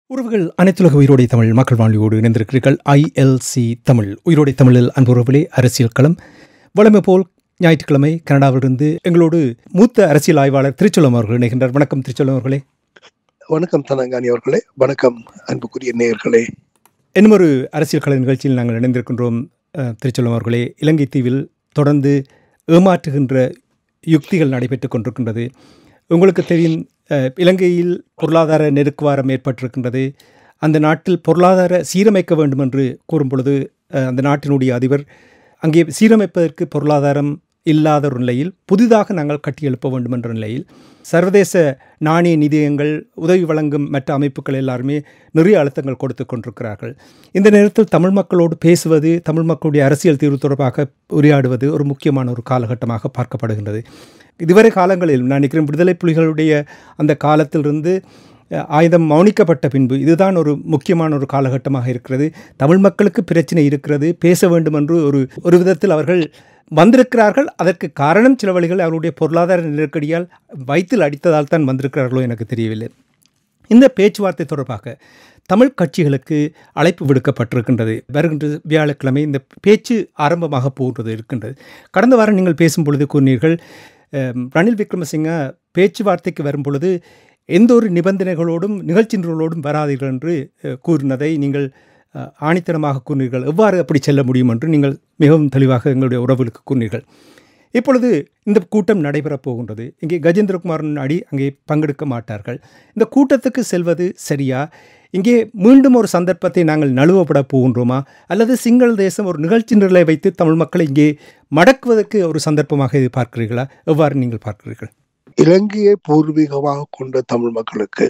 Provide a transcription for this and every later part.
உறவுகள் அனைத்துலக உயிரோடை தமிழ் மக்கள் வானொலியோடு இணைந்திருக்கிறீர்கள் ஐஎல்சி தமிழ் உயிரோடை தமிழில் அன்புறவுகளே அரசியல் களம் வழமை போல் ஞாயிற்றுக்கிழமை கனடாவிலிருந்து எங்களோடு மூத்த அரசியல் ஆய்வாளர் திருச்செல்வம் அவர்கள் இணைகின்றார் வணக்கம் திருச்செல்வம் அவர்களே வணக்கம் தனங்கானி அவர்களே வணக்கம் அன்புக்குரிய நேயர்களே இன்னும் ஒரு அரசியல் கலை நிகழ்ச்சியில் நாங்கள் இணைந்திருக்கின்றோம் அஹ், திருச்செல்வம் அவர்களே இலங்கை தீவில் தொடர்ந்து ஏமாற்றுகின்ற யுக்திகள் நடைபெற்றுக் கொண்டிருக்கின்றது உங்களுக்கு தெரியும் அஹ், இலங்கையில் பொருளாதார நெருக்குவாரம் ஏற்பட்டிருக்கின்றது அந்த நாட்டில் பொருளாதார சீரமைக்க வேண்டும் என்று கூறும் பொழுது அஹ், அந்த நாட்டினுடைய அதிபர் அங்கே சீரமைப்பதற்கு பொருளாதாரம் இல்லாத ஒரு நிலையில் புதிதாக நாங்கள் கட்டியெழுப்ப வேண்டும் என்ற நிலையில் சர்வதேச நாணய நிதியங்கள் உதவி வழங்கும் மற்ற அமைப்புகள் எல்லாருமே நிறைய அழுத்தங்கள் கொடுத்து கொண்டிருக்கிறார்கள் இந்த நேரத்தில் தமிழ் மக்களோடு பேசுவது தமிழ் மக்களுடைய அரசியல் தீர்வு தொடர்பாக உரையாடுவது ஒரு முக்கியமான ஒரு காலகட்டமாக பார்க்கப்படுகின்றது இதுவரை காலங்களில் நான் நினைக்கிறேன் விடுதலை புலிகளுடைய அந்த காலத்திலிருந்து அஹ், ஆயுதம் மௌனிக்கப்பட்ட பின்பு இதுதான் ஒரு முக்கியமான ஒரு காலகட்டமாக இருக்கிறது தமிழ் மக்களுக்கு பிரச்சனை இருக்கிறது பேச வேண்டும் என்று ஒரு ஒரு விதத்தில் அவர்கள் வந்திருக்கிறார்கள் அதற்கு காரணம் சில வழிகள் அவருடைய பொருளாதார நெருக்கடியால் வயிற்றில் அடித்ததால் தான் வந்திருக்கிறார்களோ எனக்கு தெரியவில்லை இந்த பேச்சுவார்த்தை தொடர்பாக தமிழ் கட்சிகளுக்கு அழைப்பு விடுக்கப்பட்டிருக்கின்றது வருகின்ற வியாழக்கிழமை இந்த பேச்சு ஆரம்பமாக போன்றது இருக்கின்றது கடந்த வாரம் நீங்கள் பேசும் பொழுது கூறினீர்கள் அஹ், ரணில் விக்ரமசிங்க பேச்சுவார்த்தைக்கு வரும் பொழுது எந்த ஒரு நிபந்தனைகளோடும் நிகழ்ச்சி நிரலோடும் வராதீர்கள் என்று அஹ், கூறினதை நீங்கள் அஹ், ஆணித்தனமாக கூறினீர்கள் எவ்வாறு அப்படி செல்ல முடியும் என்று நீங்கள் மிகவும் தெளிவாக எங்களுடைய உறவுகளுக்கு கூறினீர்கள் இப்பொழுது இந்த கூட்டம் நடைபெறப் போகின்றது இங்கே கஜேந்திரகுமாரன் அடி அங்கே பங்கெடுக்க மாட்டார்கள் இந்த கூட்டத்துக்கு செல்வது சரியா இங்கே மீண்டும் ஒரு சந்தர்ப்பத்தை நாங்கள் நழுவப்பட போகின்றோமா அல்லது சிங்கள தேசம் ஒரு நிகழ்ச்சி நிரலை வைத்து தமிழ் மக்களை இங்கே மடக்குவதற்கு ஒரு சந்தர்ப்பமாக இது பார்க்கிறீர்களா எவ்வாறு நீங்கள் பார்க்கிறீர்கள் இலங்கையை பூர்வீகமாக கொண்ட தமிழ் மக்களுக்கு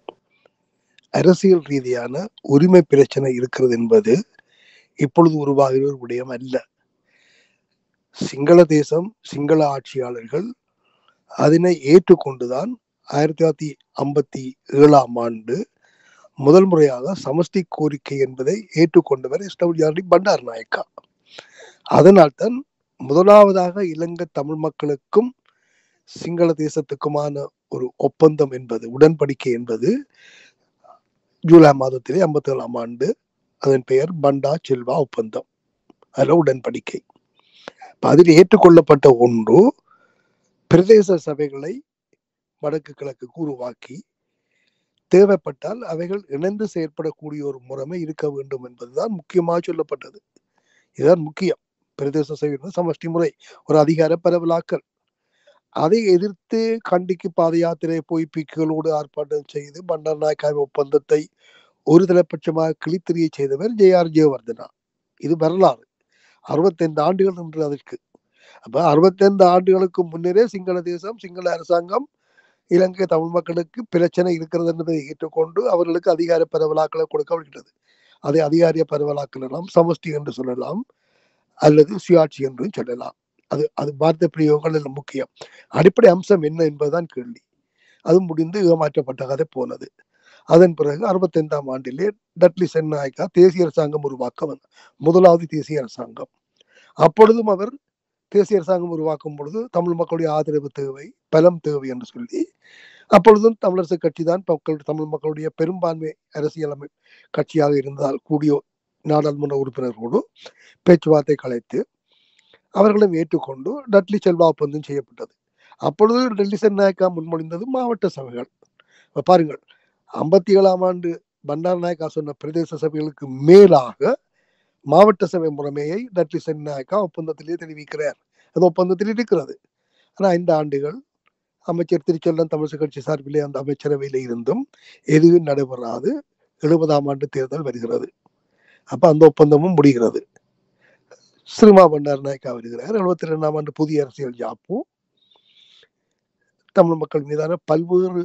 அரசியல் ரீதியான உரிமை பிரச்சனை இருக்கிறது என்பது இப்பொழுது உருவாகிற ஒரு விடயம் அல்ல சிங்கள தேசம் சிங்கள ஆட்சியாளர்கள் அதனை ஏற்றுக்கொண்டுதான் ஆயிரத்தி தொள்ளாயிரத்தி ஐம்பத்தி ஏழாம் ஆண்டு முதல் முறையாக சமஷ்டி கோரிக்கை என்பதை ஏற்றுக்கொண்டவர் எஸ்டபிள்யூஆர்டி பண்டார் நாயக்கா அதனால்தான் முதலாவதாக இலங்கை தமிழ் மக்களுக்கும் சிங்கள தேசத்துக்குமான ஒரு ஒப்பந்தம் என்பது உடன்படிக்கை என்பது ஜூலை மாதத்திலே ஐம்பத்தி ஏழாம் ஆண்டு அதன் பெயர் பண்டா செல்வா ஒப்பந்தம் அதில் உடன்படிக்கை அப்ப அதில் ஏற்றுக்கொள்ளப்பட்ட ஒன்று பிரதேச சபைகளை வடக்கு கிழக்கு உருவாக்கி தேவைப்பட்டால் அவைகள் இணைந்து செயற்படக்கூடிய ஒரு முறைமை இருக்க வேண்டும் என்பதுதான் முக்கியமாக சொல்லப்பட்டது இதுதான் முக்கியம் பிரதேச சபை என்பது சமஷ்டி முறை ஒரு அதிகார பரவலாக்கல் அதை எதிர்த்து கண்டிக்கு பாத யாத்திரை போய் பிக்குகளோடு ஆர்ப்பாட்டம் செய்து பண்டார் நாயக்காவின் ஒப்பந்தத்தை ஒரு தலைப்பட்சமாக கிழித்தெறிய செய்தவர் ஜே ஆர் ஜெயவர்தனா இது வரலாறு அறுபத்தைந்து ஆண்டுகள் என்று அதற்கு அப்ப அறுபத்தைந்து ஆண்டுகளுக்கு முன்னரே சிங்கள தேசம் சிங்கள அரசாங்கம் இலங்கை தமிழ் மக்களுக்கு பிரச்சனை இருக்கிறது என்பதை ஏற்றுக்கொண்டு அவர்களுக்கு அதிகார பரவலாக்களை கொடுக்கப்படுகிறது அதை அதிகாரிய பரவலாக்கலாம் சமஷ்டி என்று சொல்லலாம் அல்லது சுயாட்சி என்றும் சொல்லலாம் அது அது வார்த்தை பிரயோகங்கள் எல்லாம் முக்கியம் அடிப்படை அம்சம் என்ன என்பதுதான் கேள்வி அது முடிந்து ஏமாற்றப்பட்ட கதை போனது அதன் பிறகு அறுபத்தைந்தாம் ஆண்டிலே டட்லி சென்னாய்க்கா தேசிய அரசாங்கம் உருவாக்க வந்த முதலாவது தேசிய அரசாங்கம் அப்பொழுதும் அவர் தேசிய அரசாங்கம் உருவாக்கும் பொழுது தமிழ் மக்களுடைய ஆதரவு தேவை பலம் தேவை என்று சொல்லி அப்பொழுதும் தமிழரசு கட்சி தான் மக்கள் தமிழ் மக்களுடைய பெரும்பான்மை அரசியல் அமை கட்சியாக இருந்தால் கூடிய நாடாளுமன்ற உறுப்பினர்களோடு பேச்சுவார்த்தை கலைத்து அவர்களும் ஏற்றுக்கொண்டு டட்லி செல்வா ஒப்பந்தம் செய்யப்பட்டது அப்பொழுது டெல்லி சென்னாயக்கா முன்மொழிந்தது மாவட்ட சபைகள் இப்ப பாருங்கள் ஐம்பத்தி ஏழாம் ஆண்டு பண்டார் நாயக்கா சொன்ன பிரதேச சபைகளுக்கு மேலாக மாவட்ட சபை முறைமையை டட்லி சென்னாயக்கா ஒப்பந்தத்திலே தெரிவிக்கிறார் அது ஒப்பந்தத்தில் இருக்கிறது ஆனா ஐந்து ஆண்டுகள் அமைச்சர் திருச்செல்லம் தமிழக கட்சி சார்பிலே அந்த அமைச்சரவையில இருந்தும் எதுவும் நடைபெறாது எழுபதாம் ஆண்டு தேர்தல் வருகிறது அப்ப அந்த ஒப்பந்தமும் முடிகிறது ஸ்ரீமா பண்டார் நாயக்கா வருகிறார் எழுபத்தி ரெண்டாம் ஆண்டு புதிய அரசியல் ஜாப்பும் தமிழ் மக்கள் மீதான பல்வேறு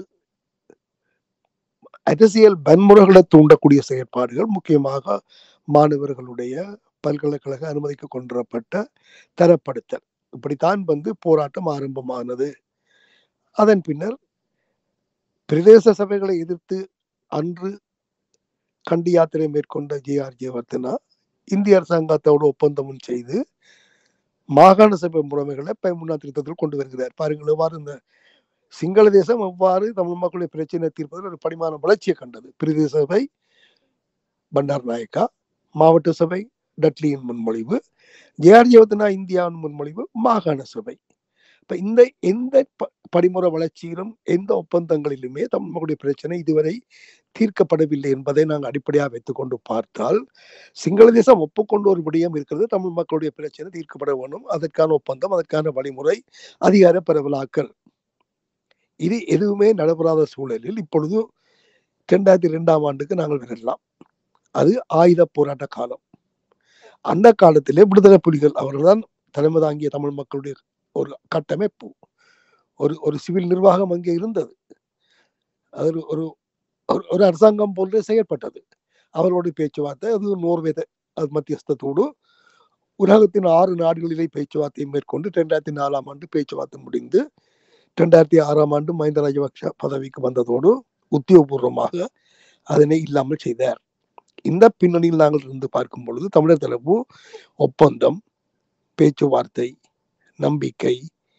அரசியல் வன்முறைகளை தூண்டக்கூடிய செயற்பாடுகள் முக்கியமாக மாணவர்களுடைய பல்கலைக்கழக அனுமதிக்கு கொண்டுவரப்பட்ட தரப்படுத்தல் இப்படித்தான் வந்து போராட்டம் ஆரம்பமானது அதன் பின்னர் பிரதேச சபைகளை எதிர்த்து அன்று கண்டி யாத்திரை மேற்கொண்ட ஜே ஆர் ஜெயவர்தனா இந்திய அரசாங்கத்தோடு ஒப்பந்தமும் செய்து மாகாண சபை முறைமைகளை முன்னா திருத்தத்தில் கொண்டு வருகிறார் பாருங்கள் எவ்வாறு இந்த சிங்கள தேசம் எவ்வாறு தமிழ் மக்களுடைய பிரச்சனை தீர்ப்பதில் ஒரு படிமான வளர்ச்சியை கண்டது பிரதேச சபை பண்டார் நாயக்கா மாவட்ட சபை டட்லியின் முன்மொழிவு ஜேஆர்ஜிவத்தனா இந்தியாவின் முன்மொழிவு மாகாண சபை இப்ப இந்த எந்த ப- படிமுறை வளர்ச்சியிலும் எந்த ஒப்பந்தங்களிலுமே தமிழ் மக்களுடைய பிரச்சனை இதுவரை தீர்க்கப்படவில்லை என்பதை நாங்கள் அடிப்படையாக வைத்துக்கொண்டு பார்த்தால் சிங்கள தேசம் ஒப்புக்கொண்ட ஒரு விடயம் இருக்கிறது தமிழ் மக்களுடைய பிரச்சனை தீர்க்கப்பட வேண்டும் அதற்கான ஒப்பந்தம் அதற்கான வழிமுறை அதிகார பரவலாக்கல் இது எதுவுமே நடைபெறாத சூழலில் இப்பொழுது இரண்டாயிரத்தி இரண்டாம் ஆண்டுக்கு நாங்கள் விரலாம் அது ஆயுத போராட்ட காலம் அந்த காலத்திலே விடுதலை புலிகள் அவர்கள்தான் தலைமை தாங்கிய தமிழ் மக்களுடைய ஒரு கட்டமைப்பு ஒரு ஒரு சிவில் நிர்வாகம் அங்கே இருந்தது அது ஒரு- ஒரு ஒரு- ஒரு அரசாங்கம் போன்றே செயற்பட்டது அவர்களுடைய பேச்சுவார்த்தை அது நோர்வே த- அது மத்தியஸ்தத்தோடு உலகத்தின் ஆறு நாடுகளிலே பேச்சுவார்த்தையை மேற்கொண்டு இரண்டாயிரத்தி நாலாம் ஆண்டு பேச்சுவார்த்தை முடிந்து இரண்டாயிரத்தி ஆறாம் ஆண்டு மஹிந்த ராஜபக்ஷ பதவிக்கு வந்ததோடு உத்தியோகபூர்வமாக அதனை இல்லாமல் செய்தார் இந்த பின்னணியில் நாங்கள் இருந்து பார்க்கும் பொழுது தமிழர் தரப்பு ஒப்பந்தம் பேச்சுவார்த்தை நம்பிக்கை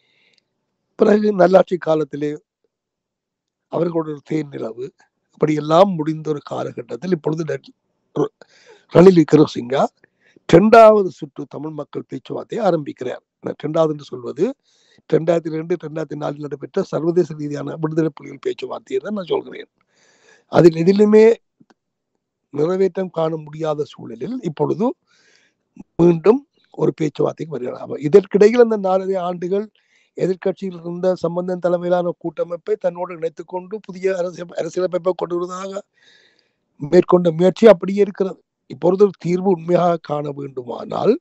பிறகு நல்லாட்சி காலத்திலே அவர்களோட ஒரு தேர் நிலவு இப்படியெல்லாம் முடிந்த ஒரு காலகட்டத்தில் இப்பொழுது ரட்- ர- ரணில் விக்ரமசிங்கா இரண்டாவது சுற்று தமிழ் மக்கள் பேச்சுவார்த்தையை ஆரம்பிக்கிறார் நான் இரண்டாவது என்று சொல்வது ரெண்டாயிரத்தி ரெண்டு ரெண்டாயிரத்தி நாலில் நடைபெற்ற சர்வதேச ரீதியான விடுதலை புலிகள் பேச்சுவார்த்தையை தான் நான் சொல்கிறேன் அதில் எதிலுமே நிறைவேற்றம் காண முடியாத சூழலில் இப்பொழுது மீண்டும் ஒரு பேச்சுவார்த்தைக்கு வருகிறார் இதற்கிடையில் அந்த நாலரை ஆண்டுகள் எதிர்க்கட்சியில் இருந்த சம்பந்தன் தலைமையிலான கூட்டமைப்பை தன்னோடு இணைத்துக் கொண்டு புதிய அரசியல் அரசியலமைப்பை கொண்டு வருவதாக மேற்கொண்ட முயற்சி அப்படியே இருக்கிறது இப்பொழுது ஒரு தீர்வு உண்மையாக காண வேண்டுமானால்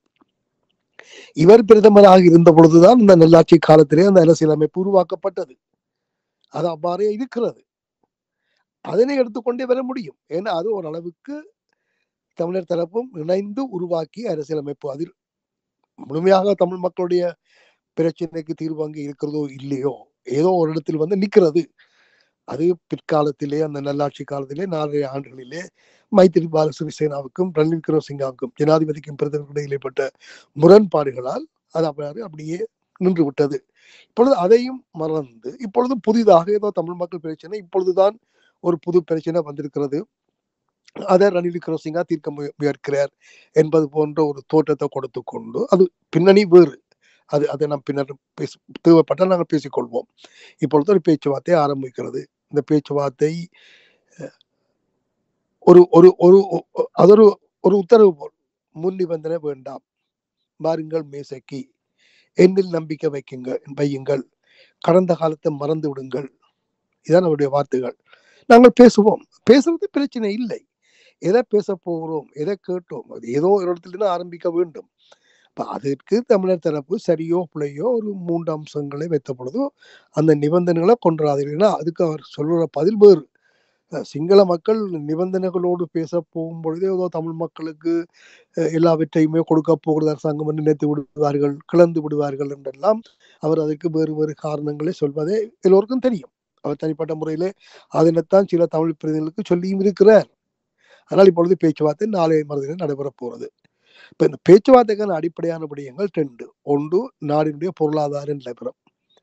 இவர் பிரதமராக இருந்த பொழுதுதான் இந்த நல்லாட்சி காலத்திலே அந்த அரசியலமைப்பு உருவாக்கப்பட்டது அது அவ்வாறே இருக்கிறது அதனை எடுத்துக்கொண்டே வர முடியும் ஏன்னா அது ஓரளவுக்கு தமிழர் தரப்பும் இணைந்து உருவாக்கிய அரசியலமைப்பு அதில் முழுமையாக தமிழ் மக்களுடைய பிரச்சனைக்கு தீர்வு அங்கே இருக்கிறதோ இல்லையோ ஏதோ ஒரு இடத்தில் வந்து நிற்கிறது அது பிற்காலத்திலே அந்த நல்லாட்சி காலத்திலே நாலரை ஆண்டுகளிலே மைத்திரிபால சிறிசேனாவுக்கும் ரணில் விக்ரமசிங்காவுக்கும் ஜனாதிபதிக்கும் பிரதமருக்கும் இடைப்பட்ட முரண்பாடுகளால் அது அப்படியே அப்படியே நின்று விட்டது இப்பொழுது அதையும் மறந்து இப்பொழுது புதிதாக ஏதோ தமிழ் மக்கள் பிரச்சனை இப்பொழுதுதான் ஒரு புது பிரச்சனை வந்திருக்கிறது அதை ரணில் விக்ரமசிங்கா தீர்க்க முய- முயற்கிறார் என்பது போன்ற ஒரு தோற்றத்தை கொடுத்து கொண்டு அது பின்னணி வேறு அது அதை நாம் பின்னர் பேச தேவைப்பட்டால் நாங்கள் பேசிக்கொள்வோம் இப்பொழுது ஒரு பேச்சுவார்த்தை ஆரம்பிக்கிறது இந்த பேச்சுவார்த்தை அஹ், ஒரு ஒரு ஒரு ஒ- அது ஒரு ஒரு உத்தரவு போல் முன் நிபந்தனை வேண்டாம் வாருங்கள் மேசைக்கு என்னில் நம்பிக்கை வைக்குங்க வையுங்கள் கடந்த காலத்தை மறந்து விடுங்கள் இதான் அவருடைய வார்த்தைகள் நாங்கள் பேசுவோம் பேசுறது பிரச்சனை இல்லை எதை பேச போகிறோம் எதை கேட்டோம் அது ஏதோ ஒரு இடத்துல இருந்து ஆரம்பிக்க வேண்டும் அப்ப அதற்கு தமிழர் தரப்பு சரியோ பிழையோ ஒரு மூன்று அம்சங்களை வைத்த பொழுதோ அந்த நிபந்தனைகளை கொண்டுறாதீங்கன்னா அதுக்கு அவர் சொல்ற பதில் வேறு அஹ் சிங்கள மக்கள் நிபந்தனைகளோடு பேச போகும் பொழுதே ஏதோ தமிழ் மக்களுக்கு அஹ், எல்லாவற்றையுமே கொடுக்க போகிறது அரசாங்கம் என்று நினைத்து விடுவார்கள் கிளந்து விடுவார்கள் என்றெல்லாம் அவர் அதற்கு வேறு வேறு காரணங்களை சொல்வதே எல்லோருக்கும் தெரியும் அவர் தனிப்பட்ட முறையிலே அதனைத்தான் சில தமிழ் பிரதிநிதிகளுக்கு சொல்லியும் இருக்கிறார் ஆனால் இப்பொழுது பேச்சுவார்த்தை நாளை மறுதினம் நடைபெறப் போகிறது இப்ப இந்த பேச்சுவார்த்தைக்கான அடிப்படையான விடயங்கள் ரெண்டு ஒன்று நாடினுடைய பொருளாதார நிலவரம்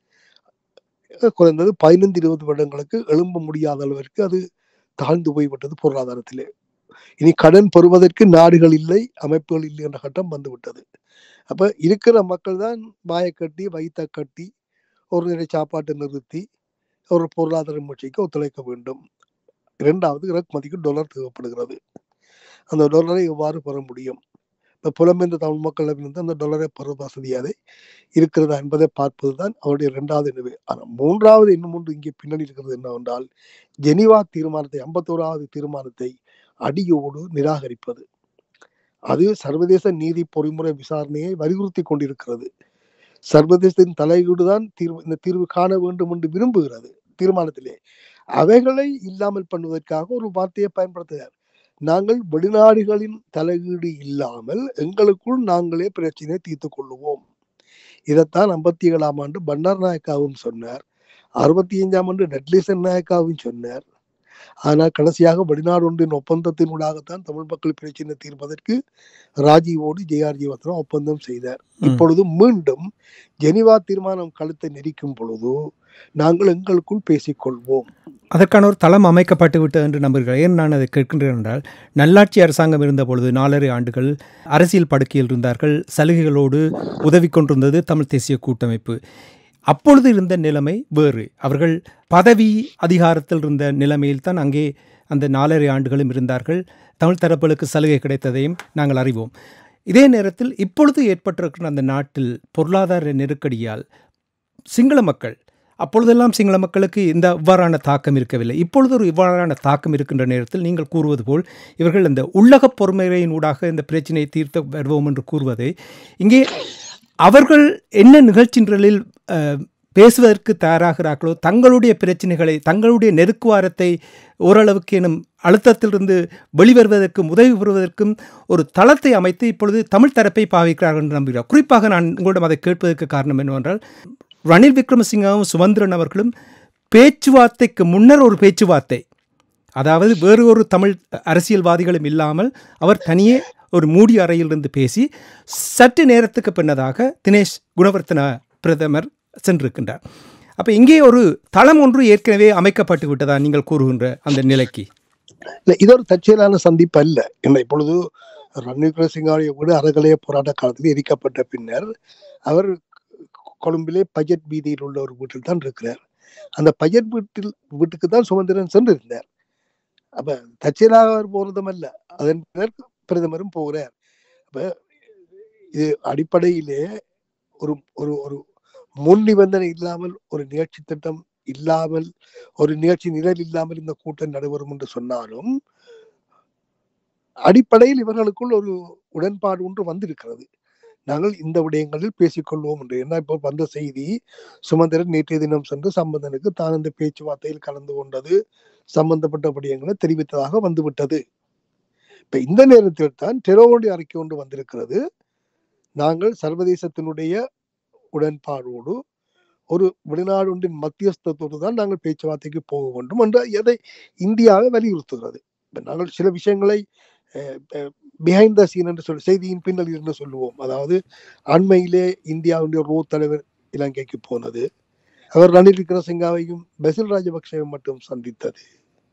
அஹ் குறைந்தது பதினைந்து இருபது வருடங்களுக்கு எழும்ப முடியாத அளவிற்கு அது தாழ்ந்து போய்விட்டது பொருளாதாரத்திலே இனி கடன் பெறுவதற்கு நாடுகள் இல்லை அமைப்புகள் இல்லை என்ற கட்டம் வந்துவிட்டது அப்ப இருக்கிற மக்கள் தான் வாயை கட்டி வயிற்ற கட்டி ஒரு நிலை சாப்பாட்டை நிறுத்தி ஒரு பொருளாதார முயற்சிக்கு ஒத்துழைக்க வேண்டும் இரண்டாவது இறக்குமதிக்கு டாலர் தேவைப்படுகிறது அந்த டாலரை எவ்வாறு பெற முடியும் இப்போ புலம்பெயர்ந்த தமிழ் மக்களிடமிருந்து அந்த டாலரை பெற வசதியாக இருக்கிறதா என்பதை பார்ப்பதுதான் அவருடைய இரண்டாவது நினைவு ஆனால் மூன்றாவது இன்னும் ஒன்று இங்கே பின்னணி இருக்கிறது என்னவென்றால் ஜெனீவா தீர்மானத்தை ஐம்பத்தோராவது தீர்மானத்தை அடியோடு நிராகரிப்பது அது சர்வதேச நீதி பொறிமுறை விசாரணையை வலியுறுத்தி கொண்டிருக்கிறது சர்வதேசத்தின் தலையீடு தான் தீர்வு இந்த தீர்வு காண வேண்டும் என்று விரும்புகிறது தீர்மானத்திலே அவைகளை இல்லாமல் பண்ணுவதற்காக ஒரு வார்த்தையை பயன்படுத்துகிறார் நாங்கள் வெளிநாடுகளின் தலையீடு இல்லாமல் எங்களுக்குள் நாங்களே பிரச்சனையை தீர்த்துக் கொள்ளுவோம் இதைத்தான் ஐம்பத்தி ஏழாம் ஆண்டு பண்டார் நாயக்காவும் சொன்னார் அறுபத்தி ஐந்தாம் ஆண்டு நெட்லிசன் நாயக்காவும் சொன்னார் ஆனால் கடைசியாக வெளிநாடு ஒன்றின் ஒப்பந்தத்தினூடாகத்தான் தமிழ் மக்கள் பிரச்சனை தீர்ப்பதற்கு ராஜீவோடு ஜேஆர்ஜி வத்ரா ஒப்பந்தம் செய்தார் இப்பொழுது மீண்டும் ஜெனிவா தீர்மானம் கழுத்தை நெரிக்கும் பொழுது நாங்கள் எங்களுக்குள் பேசிக்கொள்வோம் அதற்கான ஒரு தளம் அமைக்கப்பட்டு விட்டது என்று நம்புகிறேன் ஏன் நான் அதை கேட்கின்றேன் என்றால் நல்லாட்சி அரசாங்கம் இருந்த பொழுது நாலரை ஆண்டுகள் அரசியல் படுக்கையில் இருந்தார்கள் சலுகைகளோடு உதவி கொண்டிருந்தது தமிழ் தேசிய கூட்டமைப்பு அப்பொழுது இருந்த நிலைமை வேறு அவர்கள் பதவி அதிகாரத்தில் இருந்த நிலைமையில் தான் அங்கே அந்த நாலரை ஆண்டுகளும் இருந்தார்கள் தமிழ் தரப்புகளுக்கு சலுகை கிடைத்ததையும் நாங்கள் அறிவோம் இதே நேரத்தில் இப்பொழுது ஏற்பட்டிருக்கிற அந்த நாட்டில் பொருளாதார நெருக்கடியால் சிங்கள மக்கள் அப்பொழுதெல்லாம் சிங்கள மக்களுக்கு இந்த இவ்வாறான தாக்கம் இருக்கவில்லை இப்பொழுது ஒரு இவ்வாறான தாக்கம் இருக்கின்ற நேரத்தில் நீங்கள் கூறுவது போல் இவர்கள் இந்த உள்ளகப் பொறுமையின் ஊடாக இந்த பிரச்சனையை தீர்த்து வருவோம் என்று கூறுவதை இங்கே அவர்கள் என்ன நிகழ்ச்சிகளில் அஹ், பேசுவதற்கு தயாராகிறார்களோ தங்களுடைய பிரச்சனைகளை தங்களுடைய நெருக்குவாரத்தை ஓரளவுக்கு எனும் அழுத்தத்திலிருந்து வெளிவருவதற்கும் உதவி பெறுவதற்கும் ஒரு தளத்தை அமைத்து இப்பொழுது தமிழ் தரப்பை பாவிக்கிறார்கள் என்று நம்புகிறார் குறிப்பாக நான் உங்களிடம் அதை கேட்பதற்கு காரணம் என்னவென்றால் ரணில் விக்ரமசிங்கவும் சுமந்திரன் அவர்களும் பேச்சுவார்த்தைக்கு முன்னர் ஒரு பேச்சுவார்த்தை அதாவது வேறு ஒரு தமிழ் அரசியல்வாதிகளும் இல்லாமல் அவர் தனியே ஒரு மூடி அறையிலிருந்து பேசி சற்று நேரத்துக்கு பின்னதாக தினேஷ் குணவர்த்தன பிரதமர் சென்றிருக்கின்றார் அப்போ இங்கே ஒரு தளம் ஒன்று ஏற்கனவே அமைக்கப்பட்டு விட்டதா நீங்கள் கூறுகின்ற அந்த நிலைக்கு இல்ல இது ஒரு தற்செயலான சந்திப்பு அல்ல என்ன இப்பொழுது ரணில் விக்ரமசிங்காவுடைய வீடு அறகலைய போராட்ட காலத்தில் எரிக்கப்பட்ட பின்னர் அவர் கொழும்பிலே பட்ஜெட் வீதியில் உள்ள ஒரு வீட்டில் தான் இருக்கிறார் அந்த பட்ஜெட் வீட்டில் வீட்டுக்கு தான் சுமந்திரன் சென்றிருந்தார் அப்ப தற்செயலாக அவர் போறதும் அல்ல அதன் பின்னர் பிரதமரும் போகிறார் அப்ப இது அடிப்படையிலே ஒரு ஒரு ஒரு முன் நிபந்தனை இல்லாமல் ஒரு நிகழ்ச்சி திட்டம் இல்லாமல் ஒரு நிகழ்ச்சி நிழல் இல்லாமல் இந்த கூட்டம் நடைபெறும் என்று சொன்னாலும் அடிப்படையில் இவர்களுக்குள் ஒரு உடன்பாடு ஒன்று வந்திருக்கிறது நாங்கள் இந்த விடயங்களில் பேசிக்கொள்வோம் என்று என்ன இப்போ வந்த செய்தி சுமந்திரன் நேற்றைய தினம் சென்று சம்பந்தனுக்கு தான் இந்த பேச்சுவார்த்தையில் கலந்து கொண்டது சம்பந்தப்பட்ட விடயங்களை தெரிவித்ததாக வந்துவிட்டது இப்ப இந்த நேரத்தில் தான் டெரோவுடைய அறிக்கை ஒன்று வந்திருக்கிறது நாங்கள் சர்வதேசத்தினுடைய உடன்பாடோடு ஒரு வெளிநாடு ஒன்றின் மத்தியஸ்தத்தோடு தான் நாங்கள் பேச்சுவார்த்தைக்கு போக வேண்டும் என்று எதை இந்தியாவை வலியுறுத்துகிறது இப்ப நாங்கள் சில விஷயங்களை பிஹைண்ட் த சீன் என்று சொல்லி செய்தியின் பின்னல் என்று சொல்லுவோம் அதாவது அண்மையிலே இந்தியாவுடைய ரோ தலைவர் இலங்கைக்கு போனது அவர் ரணில் விக்ரமசிங்காவையும் பெசில் ராஜபக்சேவும் மட்டும் சந்தித்தது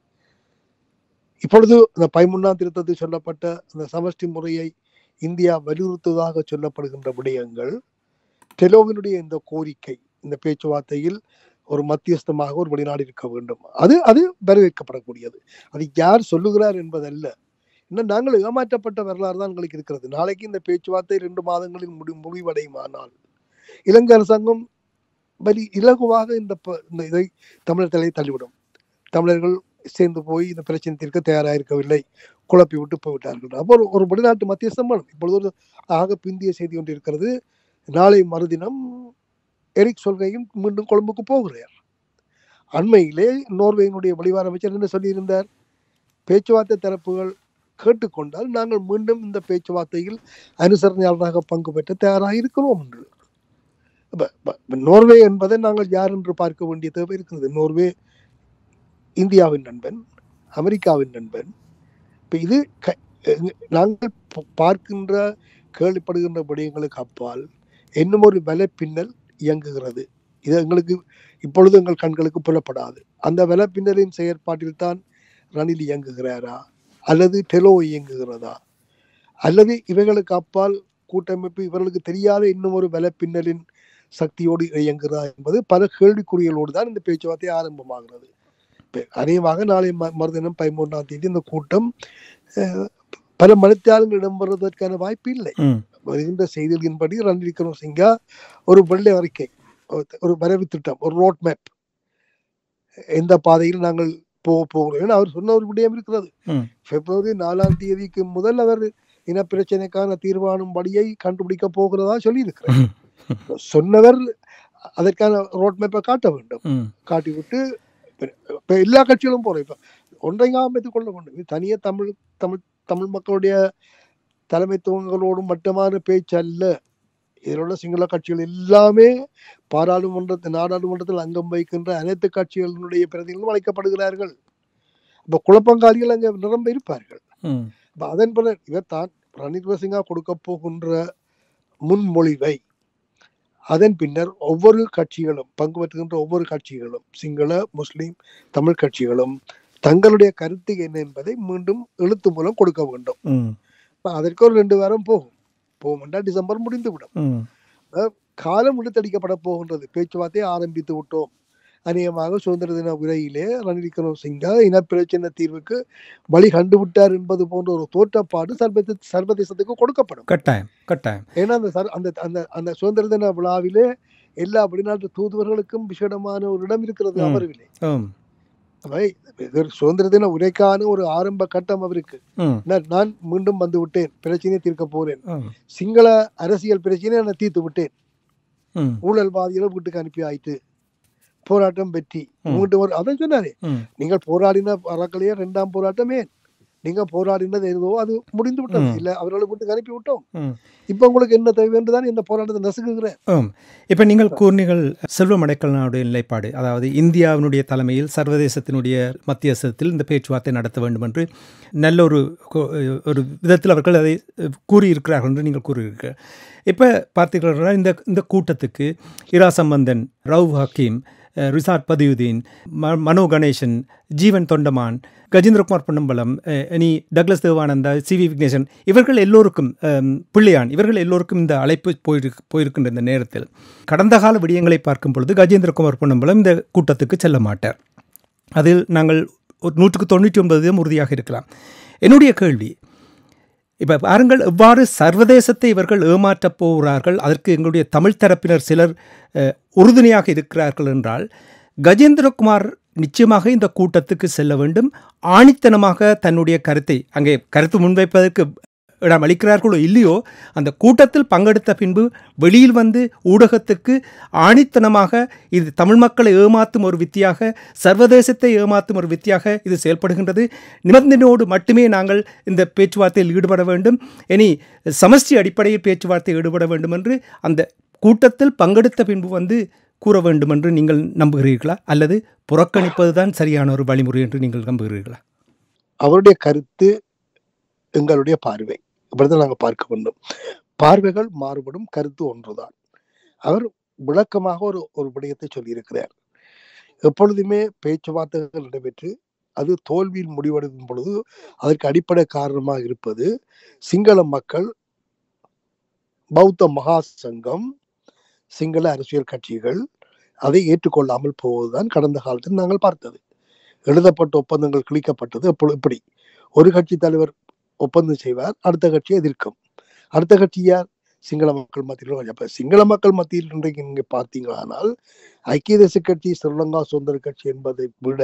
இப்பொழுது இந்த பதிமூன்றாம் திருத்தத்தில் சொல்லப்பட்ட அந்த சமஷ்டி முறையை இந்தியா வலியுறுத்துவதாக சொல்லப்படுகின்ற விடயங்கள் டெலோவினுடைய இந்த கோரிக்கை இந்த பேச்சுவார்த்தையில் ஒரு மத்தியஸ்தமாக ஒரு வெளிநாடு இருக்க வேண்டும் அது அது வரவேற்கப்படக்கூடியது அது யார் சொல்லுகிறார் என்பதல்ல இன்னும் நாங்கள் ஏமாற்றப்பட்ட வரலாறு தான் எங்களுக்கு இருக்கிறது நாளைக்கு இந்த பேச்சுவார்த்தை ரெண்டு மாதங்களில் முடி முடிவடையுமானால் இலங்கை அரசாங்கம் வலி இலகுவாக இந்த ப- இந்த இதை தமிழர் தலையை தள்ளிவிடும் தமிழர்கள் சேர்ந்து போய் இந்த பிரச்சனை தீர்க்க தயாராக இருக்கவில்லை குழப்பி விட்டு போய்விட்டார்கள் அப்போ ஒரு ஒரு வெளிநாட்டு மத்தியஸ்தம் வேணும் இப்பொழுது ஒரு ஆக பிந்திய செய்தி ஒன்று இருக்கிறது நாளை மறுதினம் எரிக் சொல்கையும் மீண்டும் கொழும்புக்கு போகிறார் அண்மையிலே நோர்வேயினுடைய வெளிவார அமைச்சர் என்ன சொல்லியிருந்தார் பேச்சுவார்த்தை தரப்புகள் கேட்டுக்கொண்டால் நாங்கள் மீண்டும் இந்த பேச்சுவார்த்தையில் அனுசரணையாளராக பங்கு பெற்ற தயாராக இருக்கிறோம் என்று அப்ப- அப்ப- அப்ப நோர்வே என்பதை நாங்கள் யார் என்று பார்க்க வேண்டிய தேவை இருக்கிறது நோர்வே இந்தியாவின் நண்பன் அமெரிக்காவின் நண்பன் இப்ப இது க- எங்க- நாங்கள் ப- பார்க்கின்ற கேள்விப்படுகின்ற விடயங்களுக்கு அப்பால் இன்னும் ஒரு வலை பின்னல் இயங்குகிறது இது எங்களுக்கு இப்பொழுது எங்கள் கண்களுக்கு புலப்படாது அந்த வலை பின்னலின் செயற்பாட்டில் தான் ரணில் இயங்குகிறாரா அல்லது டெலோ இயங்குகிறதா அல்லது இவைகளுக்கு அப்பால் கூட்டமைப்பு இவர்களுக்கு தெரியாத இன்னும் ஒரு வலை பின்னலின் சக்தியோடு இயங்குகிறதா என்பது பல கேள்விக்குறிகளோடு தான் இந்த பேச்சுவார்த்தை ஆரம்பமாகிறது இப்ப அநேகமாக நாளை ம- மறுதினம் பதிமூன்றாம் தேதி இந்த கூட்டம் அஹ், பல மனித்தியாளங்கள் இடம்பெறுவதற்கான வாய்ப்பு இல்லை ம் வருகின்ற செய்திகளின்படி ரணில் விக்ரமசிங்கா ஒரு வெள்ளை அறிக்கை ஒரு- ஒரு வரைவு திட்டம் ஒரு ரோட் மேப் எந்த பாதையில் நாங்கள் போக போகிறோம் ஏன்னா அவர் சொன்ன ஒரு விடயம் இருக்கிறது ம். பிப்ரவரி நாலாம் தேதிக்கு முதல் அவர் இனப்பிரச்சனைக்கான தீர்மானம் படியை கண்டுபிடிக்க போகிறதா சொல்லி இருக்கிறார் ம். சொன்னவர் அதற்கான ரோட் மேப்பை காட்ட வேண்டும் ம் காட்டிவிட்டு இப்ப- இப்ப எல்லா கட்சிகளும் போறோம் இப்ப ஒன்றையாக அமைத்துக் கொள்ள வேண்டும் இது தனியே தமிழ் தமிழ் தமிழ் மக்களுடைய தலைமைத்துவங்களோடும் மட்டுமான பேச்சு அல்ல இதில் உள்ள சிங்கள கட்சிகள் எல்லாமே பாராளுமன்றத்தில் நாடாளுமன்றத்தில் அங்கம் வகிக்கின்ற அனைத்து கட்சிகளினுடைய பிரதிகளும் அழைக்கப்படுகிறார்கள் இப்ப குழப்பங்காலிகள் அங்கே நிரம்ப இருப்பார்கள் ம் அப்ப அதன் பிறகு இவர் தான் ரணில் விக்ரமசிங்கா கொடுக்க போகின்ற முன்மொழிவை அதன் பின்னர் ஒவ்வொரு கட்சிகளும் பங்கு பெற்றுகின்ற ஒவ்வொரு கட்சிகளும் சிங்கள முஸ்லிம் தமிழ் கட்சிகளும் தங்களுடைய கருத்து என்ன என்பதை மீண்டும் எழுத்து மூலம் கொடுக்க வேண்டும் ம் அப்ப அதற்கு ஒரு ரெண்டு வாரம் போகும் போகும் என்றால் டிசம்பர் முடிந்துவிடும் ம் காலம் இழுத்தடிக்கப்பட போகின்றது பேச்சுவார்த்தை ஆரம்பித்து விட்டோம் அநேகமாக சுதந்திர தின உரையிலே ரணில் விக்ரமசிங்கா இனப்பிரச்சனை தீர்வுக்கு வழி கண்டுவிட்டார் என்பது போன்ற ஒரு தோற்றப்பாடு சர்வதேச சர்வதேசத்துக்கு கொடுக்கப்படும் கட்டாயம் கட்டாயம் ஏன்னா அந்த சர்- அந்த அந்த அந்த சுதந்திர தின விழாவிலே எல்லா வெளிநாட்டு தூதுவர்களுக்கும் விசேடமான ஒரு இடம் இருக்கிறது ம். அமர்விலே ஆம் அவை ஒரு சுதந்திர தின உரைக்கான ஒரு ஆரம்ப கட்டம் அவருக்கு ம் நான் நான் மீண்டும் வந்து விட்டேன் பிரச்சனையை தீர்க்க போறேன் ஆம் சிங்கள அரசியல் பிரச்சனையை நான் தீர்த்து விட்டேன் ம் ஊழல்வாதிகளை வீட்டுக்கு அனுப்பி ஆயிட்டு போராட்டம் வெற்றி ம். உங்கள்கிட்ட ஒரு அதான் சொன்னாரு ம் நீங்கள் போராடின அறக்கலையே ரெண்டாம் போராட்டமே நீங்க போராடினது ஏதோ அது முடிந்து விட்டது ம். இல்ல அவர்களை வீட்டுக்கு அனுப்பி விட்டோம் ம் இப்ப உங்களுக்கு என்ன தேவை என்றுதான் இந்த போராட்டத்தை நசுக்குகிறேன் ஆம் இப்போ நீங்கள் கூறினீர்கள் செல்வம் அடைக்கலனுடைய நிலைப்பாடு அதாவது இந்தியாவினுடைய தலைமையில் சர்வதேசத்தினுடைய மத்தியஸ்தத்தில் இந்த பேச்சுவார்த்தை நடத்த வேண்டும் என்று நல்ல ஒரு கொ- ஒரு விதத்தில் அவர்கள் அதை கூறியிருக்கிறார்கள் என்று நீங்கள் கூறியிருக்க இப்போ பார்த்தீர்களா இந்த இந்த கூட்டத்துக்கு இரா சம்பந்தன் ரவு ஹக்கீம் அஹ், ரிசாட் பதியுதீன் ம மனோ கணேசன் ஜீவன் தொண்டமான் கஜேந்திரகுமார் பொன்னம்பலம் அஹ், இனி Douglas Devananda C V Vigneswaran இவர்கள் எல்லோருக்கும் அம், பிள்ளையான் இவர்கள் எல்லோருக்கும் இந்த அழைப்பு போயிருக்கு போயிருக்கின்ற இந்த நேரத்தில் கடந்த கால விடயங்களை பார்க்கும் பொழுது கஜேந்திரகுமார் பொன்னம்பலம் இந்த கூட்டத்துக்கு செல்ல மாட்டார் அதில் நாங்கள் ஒரு நூற்றுக்கு தொண்ணூற்றி ஒன்பது வீதம் உறுதியாக இருக்கலாம் என்னுடைய கேள்வி இப்போ பாருங்கள் எவ்வாறு சர்வதேசத்தை இவர்கள் ஏமாற்றப் போகிறார்கள் அதற்கு எங்களுடைய தமிழ் தரப்பினர் சிலர் அஹ், உறுதுணையாக இருக்கிறார்கள் என்றால் கஜேந்திரகுமார் நிச்சயமாக இந்த கூட்டத்துக்கு செல்ல வேண்டும் ஆணித்தனமாக தன்னுடைய கருத்தை அங்கே கருத்து முன்வைப்பதற்கு இடம் அளிக்கிறார்களோ இல்லையோ அந்த கூட்டத்தில் பங்கெடுத்த பின்பு வெளியில் வந்து ஊடகத்துக்கு ஆணித்தனமாக இது தமிழ் மக்களை ஏமாற்றும் ஒரு வித்தியாக சர்வதேசத்தை ஏமாற்றும் ஒரு வித்தியாக இது செயல்படுகின்றது நிபந்தனையோடு மட்டுமே நாங்கள் இந்த பேச்சுவார்த்தையில் ஈடுபட வேண்டும் இனி சமஷ்டி அடிப்படையில் பேச்சுவார்த்தை ஈடுபட வேண்டும் என்று அந்த கூட்டத்தில் பங்கெடுத்த பின்பு வந்து கூற வேண்டும் என்று நீங்கள் நம்புகிறீர்களா அல்லது புறக்கணிப்பதுதான் சரியான ஒரு வழிமுறை என்று நீங்கள் நம்புகிறீர்களா அவருடைய கருத்து எங்களுடைய பார்வை இப்படிதான் நாங்க பார்க்க வேண்டும் பார்வைகள் மாறுபடும் கருத்து ஒன்றுதான் அவர் விளக்கமாக ஒரு ஒரு விடயத்தை சொல்லியிருக்கிறார் எப்பொழுதுமே பேச்சுவார்த்தைகள் நடைபெற்று அது தோல்வியில் முடிவடையும் பொழுது அதற்கு அடிப்படை காரணமாக இருப்பது சிங்கள மக்கள் பௌத்த மகா சங்கம் சிங்கள அரசியல் கட்சிகள் அதை ஏற்றுக்கொள்ளாமல் போவதுதான் கடந்த காலத்தில் நாங்கள் பார்த்தது எழுதப்பட்ட ஒப்பந்தங்கள் கிழிக்கப்பட்டது அப்பொழுது இப்படி ஒரு கட்சி தலைவர் ஒப்பந்தம் செய்வார் அடுத்த கட்சி எதிர்க்கும் அடுத்த கட்சி யார் சிங்கள மக்கள் மத்தியில் அப்ப சிங்கள மக்கள் மத்தியில் இன்றைக்கு நீங்க பார்த்தீங்களானால் ஐக்கிய தேச கட்சி ஸ்ரீலங்கா சுதந்திர கட்சி என்பதை விட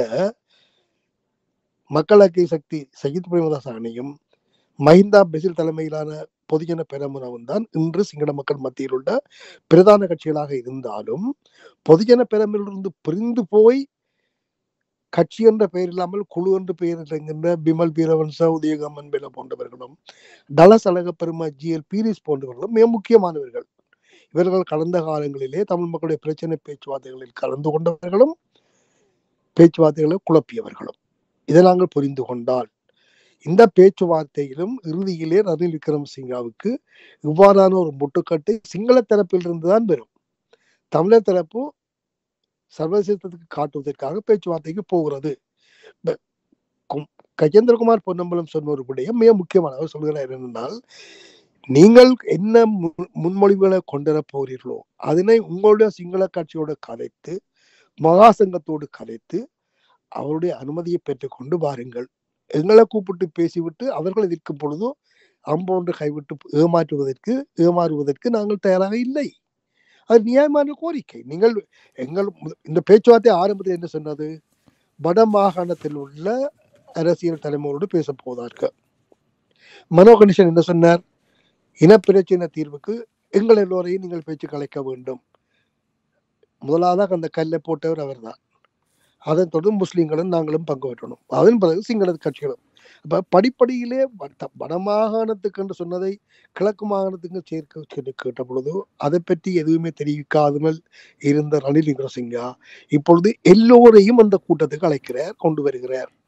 மக்கள் ஐக்கிய சக்தி சஜித் பிரேமதாஸ் அணியும் மஹிந்தா பெசில் தலைமையிலான பொதுஜன பெரமுனவும் தான் இன்று சிங்கள மக்கள் மத்தியில் உள்ள பிரதான கட்சிகளாக இருந்தாலும் பொதுஜன பெரமிலிருந்து பிரிந்து போய் கட்சி என்ற பெயர் இல்லாமல் குழு என்ற பெயர் இறங்குகின்ற பிமல் வீரவன்ச உதயகமன் பேல போன்றவர்களும் டலஸ் அழக பெருமா ஜிஎல் பீரிஸ் போன்றவர்களும் மிக முக்கியமானவர்கள் இவர்கள் கடந்த காலங்களிலே தமிழ் மக்களுடைய பிரச்சனை பேச்சுவார்த்தைகளில் கலந்து கொண்டவர்களும் பேச்சுவார்த்தைகளை குழப்பியவர்களும் இதை நாங்கள் புரிந்து கொண்டால் இந்த பேச்சுவார்த்தையிலும் இறுதியிலே ரணில் விக்ரமசிங்காவுக்கு இவ்வாறான ஒரு முட்டுக்கட்டை சிங்கள தரப்பில் இருந்துதான் வரும் தமிழர் தரப்பு சர்வதேசத்துக்கு காட்டுவதற்காக பேச்சுவார்த்தைக்கு போகிறது ப- கும்- கஜேந்திரகுமார் பொன்னம்பலம் சொன்ன ஒரு விடயம் மிக முக்கியமான அவர் சொல்கிறார் என்னென்னால் நீங்கள் என்ன முன்- முன்மொழிவுகளை கொண்டு வரப் போகிறீர்களோ அதனை உங்களுடைய சிங்கள கட்சியோடு கலைத்து மகாசங்கத்தோடு கலைத்து அவருடைய அனுமதியை பெற்றுக்கொண்டு வாருங்கள் எங்களை கூப்பிட்டு பேசிவிட்டு அவர்கள் எதிர்க்கும் பொழுது அம்போன்று கைவிட்டு ஏமாற்றுவதற்கு ஏமாறுவதற்கு நாங்கள் தயாராக இல்லை அது நியாயமான கோரிக்கை நீங்கள் எங்கள் மு- இந்த பேச்சுவார்த்தை ஆரம்பத்தில் என்ன சொன்னது வட மாகாணத்தில் உள்ள அரசியல் தலைமையோடு பேச போவதார்கள் மனோ கணேசன் என்ன சொன்னார் இனப்பிரச்சனை தீர்வுக்கு எங்கள் எல்லோரையும் நீங்கள் பேச்சு கலைக்க வேண்டும் முதலாவதாக அந்த கல்லை போட்டவர் அவர்தான் அதன் தொடர்ந்து முஸ்லீம்களும் நாங்களும் பங்கு பெற்றணும் அதன் பிறகு சிங்கள கட்சிகளும் அப்ப படிப்படியிலே வட- வடமாகாணத்துக்கு என்று சொன்னதை கிழக்கு மாகாணத்துக்கு சேர்க்க சொல்லி கேட்ட பொழுது அதை பற்றி எதுவுமே தெரிவிக்காமல் இருந்த ரணில் விக்ரமசிங்கா இப்பொழுது எல்லோரையும் அந்த கூட்டத்துக்கு அழைக்கிறார் கொண்டு வருகிறார்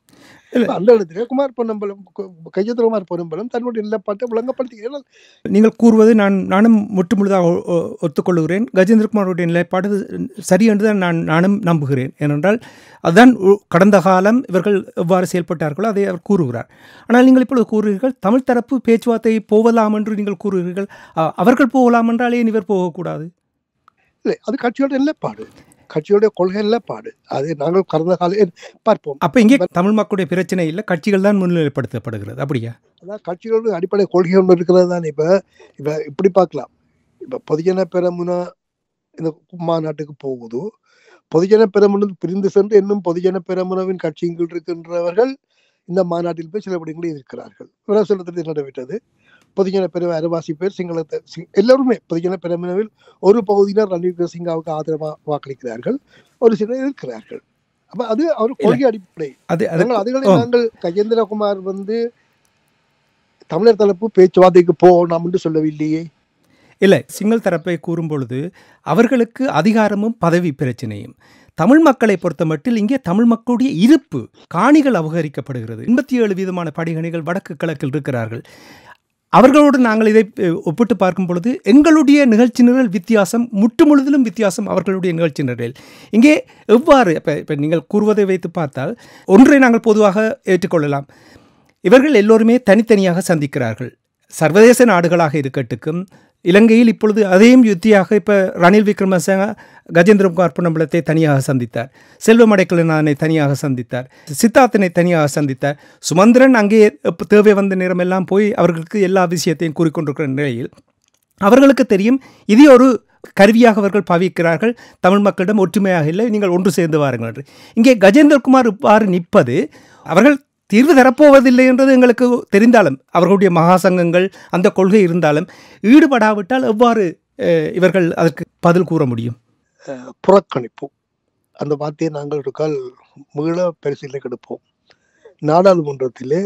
இல்ல. அந்த இடத்துல குமார் பொன்னம்பலம் கையத்திரகுமார் பொன்னம்பலம் தன்னுடைய நிலப்பாட்டை விளங்கப்படுத்தி ஏன்னா, நீங்கள் கூறுவது நான் நானும் முற்றுமுழுதாக ஒ- ஒ- ஒத்துக்கொள்கிறேன் கஜேந்திரகுமாருடைய நிலைப்பாடு சரி என்று தான் நான் நானும் நம்புகிறேன் ஏனென்றால் அதுதான் உ- கடந்த காலம் இவர்கள் எவ்வாறு செயல்பட்டார்களோ அதை அவர் கூறுகிறார் ஆனால் நீங்கள் இப்பொழுது கூறுகிறீர்கள் தமிழ் தரப்பு பேச்சுவார்த்தை போகலாம் என்று நீங்கள் கூறுகிறீர்கள் அ, அவர்கள் போகலாம் என்றால் ஏன் இவர் போகக்கூடாது இல்லை அது கட்சியோட நிலைப்பாடு கட்சியோட கொள்கை நிலைப்பாடு அது நாங்கள் கடந்த கால பார்ப்போம் அப்போ இங்கே தமிழ் மக்களுடைய பிரச்சனை இல்லை கட்சிகள் தான் முன்னிலைப்படுத்தப்படுகிறது அப்படியா அதான் கட்சிகளோட அடிப்படை கொள்கை ஒன்று இருக்கிறது தான் இப்ப இப்ப இப்படி பார்க்கலாம் இப்ப பொதுஜன பெரமுனா இந்த மாநாட்டுக்கு போகுது பொதுஜன பெரமுன பிரிந்து சென்று இன்னும் பொதுஜன பெரமுனவின் கட்சியின் கீழ் இருக்கின்றவர்கள் இந்த மாநாட்டில் போய் சில விடயங்களை எதிர்க்கிறார்கள் விமர்சனத்தில் நடைபெற்றது பொதுஜன பெருமை அரவாசி பேர் சிங்களத்தை சி- எல்லோருமே பொதுஜன பெருமினவில் ஒரு பகுதியினர் ரணில் விக்ரமசிங்காவுக்கு ஆதரவாக வாக்களிக்கிறார்கள் ஒரு சிலர் எதிர்க்கிறார்கள் அப்ப அது அவர் கொள்கை அடிப்படை அது அது நாங்கள் அதுகளை ஓ. நாங்கள் கஜேந்திரகுமார் வந்து தமிழர் தரப்பு பேச்சுவார்த்தைக்கு போகணும் என்று சொல்லவில்லையே இல்லை சிங்கள் தரப்பை கூறும் பொழுது அவர்களுக்கு அதிகாரமும் பதவி பிரச்சனையும் தமிழ் மக்களை பொறுத்தமட்டில் இங்கே தமிழ் மக்களுடைய இருப்பு காணிகள் அபகரிக்கப்படுகிறது எண்பத்தி ஏழு வீதமான படிகணிகள் வடக்கு கிழக்கில் இருக்கிறார்கள் அவர்களோடு நாங்கள் இதை அஹ், ஒப்பிட்டு பார்க்கும் பொழுது எங்களுடைய நிகழ்ச்சி நிரல் வித்தியாசம் முற்று முழுதிலும் வித்தியாசம் அவர்களுடைய நிகழ்ச்சி நிரல் இங்கே எவ்வாறு இப்போ இப்போ நீங்கள் கூறுவதை வைத்து பார்த்தால் ஒன்றை நாங்கள் பொதுவாக ஏற்றுக்கொள்ளலாம் இவர்கள் எல்லோருமே தனித்தனியாக சந்திக்கிறார்கள் சர்வதேச நாடுகளாக இருக்கட்டுக்கும் இலங்கையில் இப்பொழுது அதையும் யுத்தியாக இப்போ ரணில் விக்ரமசிங்க கஜேந்திரகுமார் பொன்னம்பலத்தை தனியாக சந்தித்தார் செல்வம் அடைக்கலனானை தனியாக சந்தித்தார் சித்தார்த்தனை தனியாக சந்தித்தார் சுமந்திரன் அங்கே எப்ப தேவை வந்த நேரமெல்லாம் போய் அவர்களுக்கு எல்லா விஷயத்தையும் கூறிக்கொண்டிருக்கிற நிலையில் அவர்களுக்கு தெரியும் இது ஒரு கருவியாக அவர்கள் பாவிக்கிறார்கள் தமிழ் மக்களிடம் ஒற்றுமையாக இல்லை நீங்கள் ஒன்று சேர்ந்து வாருங்கள் என்று இங்கே கஜேந்திரகுமார் இவ்வாறு நிற்பது அவர்கள் தீர்வு தரப்போவதில்லை என்றது எங்களுக்கு தெரிந்தாலும் அவர்களுடைய மகாசங்கங்கள் அந்த கொள்கை இருந்தாலும் ஈடுபடாவிட்டால் எவ்வாறு அஹ், இவர்கள் அதற்கு பதில் கூற முடியும் அஹ், புறக்கணிப்பு அந்த வார்த்தையை நாங்கள் ஒரு கால் மீள பரிசீலனை எடுப்போம் நாடாளுமன்றத்திலே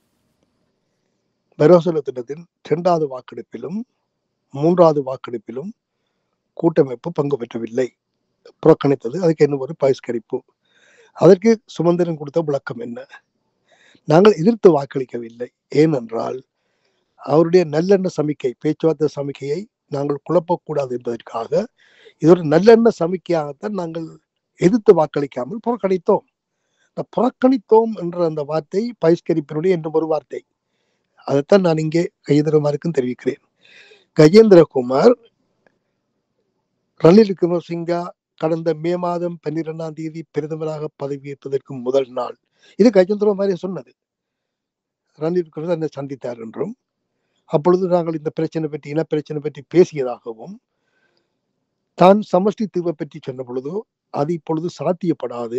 பரோசல திட்டத்தின் இரண்டாவது வாக்கெடுப்பிலும் மூன்றாவது வாக்கெடுப்பிலும் கூட்டமைப்பு பங்கு பெற்றவில்லை புறக்கணித்தது அதுக்கு என்ன ஒரு பகிஷ்கரிப்பு அதற்கு சுமந்திரன் கொடுத்த விளக்கம் என்ன நாங்கள் எதிர்த்து வாக்களிக்கவில்லை ஏனென்றால் அவருடைய நல்லெண்ண சமிக்கை பேச்சுவார்த்தை சமிக்கையை நாங்கள் குழப்பக்கூடாது என்பதற்காக இது ஒரு நல்லெண்ண சமிக்கையாகத்தான் நாங்கள் எதிர்த்து வாக்களிக்காமல் புறக்கணித்தோம் இந்த புறக்கணித்தோம் என்ற அந்த வார்த்தை பகிஷ்கரிப்பினுடைய இன்னும் ஒரு வார்த்தை அதைத்தான் நான் இங்கே கஜேந்திரகுமாருக்கும் தெரிவிக்கிறேன் கஜேந்திரகுமார் ரணில் விக்ரமசிங்கா கடந்த மே மாதம் பன்னிரெண்டாம் தேதி பிரதமராக பதவியேற்றதற்கு முதல் நாள் இது கஜேந்திரகுமாரே சொன்னது ரணில் விக்ரமசிங்க என்னை சந்தித்தார் என்றும் அப்பொழுது நாங்கள் இந்த பிரச்சனை பற்றி இனப்பிரச்சனை பற்றி பேசியதாகவும் தான் சமஷ்டி தீர்வை பற்றி சொன்ன பொழுது அது இப்பொழுது சாத்தியப்படாது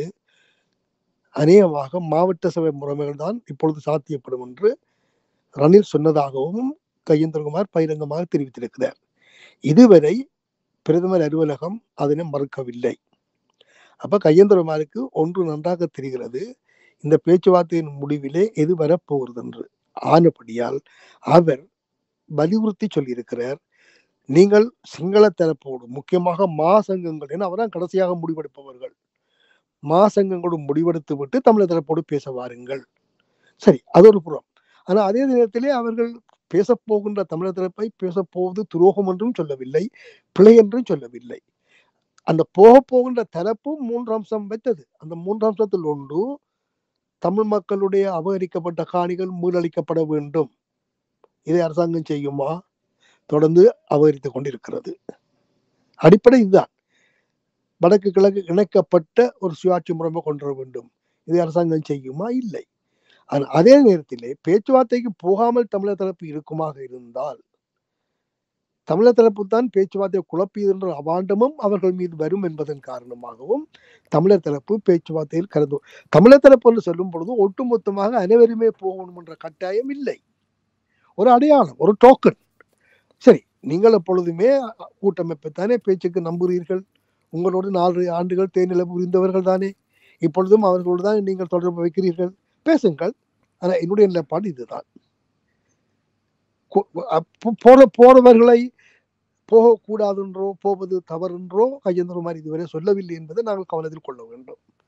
அநேகமாக மாவட்ட சபை முறைமைகள் தான் இப்பொழுது சாத்தியப்படும் என்று ரணில் சொன்னதாகவும் கையேந்திரகுமார் பகிரங்கமாக தெரிவித்திருக்கிறார் இதுவரை பிரதமர் அலுவலகம் அதனை மறுக்கவில்லை அப்ப கையேந்திரகுமாருக்கு ஒன்று நன்றாக தெரிகிறது இந்த பேச்சுவார்த்தையின் முடிவிலே எது வரப்போகிறது என்று ஆனபடியால் அவர் வலியுறுத்தி சொல்லியிருக்கிறார் நீங்கள் சிங்கள தரப்போடு முக்கியமாக மா சங்கங்கள் என அவர்தான் கடைசியாக முடிவெடுப்பவர்கள் மா சங்கங்களோடு முடிவெடுத்து விட்டு தமிழர் தரப்போடு பேச வாருங்கள் சரி அது ஒரு புறம் ஆனா அதே நேரத்திலே அவர்கள் பேசப் போகின்ற தமிழர் தரப்பை பேசப் போவது துரோகம் என்றும் சொல்லவில்லை பிழை என்றும் சொல்லவில்லை அந்த போக போகின்ற தரப்பும் மூன்றாம்சம் வைத்தது அந்த மூன்றாம்சத்தில் ஒன்று தமிழ் மக்களுடைய அபகரிக்கப்பட்ட காணிகள் மீளளிக்கப்பட வேண்டும் இதை அரசாங்கம் செய்யுமா தொடர்ந்து அபகரித்துக் கொண்டிருக்கிறது அடிப்படை இதுதான் வடக்கு கிழக்கு இணைக்கப்பட்ட ஒரு சுயாட்சி முறைமை கொண்டு வர வேண்டும் இதை அரசாங்கம் செய்யுமா இல்லை ஆனால் அதே நேரத்திலே பேச்சுவார்த்தைக்கு போகாமல் தமிழர் தரப்பு இருக்குமாக இருந்தால் தமிழர் தரப்பு தான் பேச்சுவார்த்தை குழப்பியது என்ற அவாண்டமும் அவர்கள் மீது வரும் என்பதன் காரணமாகவும் தமிழர் தரப்பு பேச்சுவார்த்தையில் கலந்து தமிழர் தரப்பு என்று சொல்லும் பொழுது ஒட்டுமொத்தமாக அனைவருமே போகணும் என்ற கட்டாயம் இல்லை ஒரு அடையாளம் ஒரு டோக்கன் சரி நீங்கள் எப்பொழுதுமே கூட்டமைப்பை தானே பேச்சுக்கு நம்புகிறீர்கள் உங்களோடு நாலு ஆண்டுகள் தேனிலவு புரிந்தவர்கள் தானே இப்பொழுதும் அவர்களோடு தான் நீங்கள் தொடர்பு வைக்கிறீர்கள் பேசுங்கள் ஆனா என்னுடைய நிலைப்பாடு இதுதான் கு- அப்ப போற போறவர்களை போகக்கூடாதென்றோ போவது தவறென்றோ கையெந்திர மாதிரி இதுவரை சொல்லவில்லை என்பதை நாங்கள் கவனத்தில் கொள்ள வேண்டும்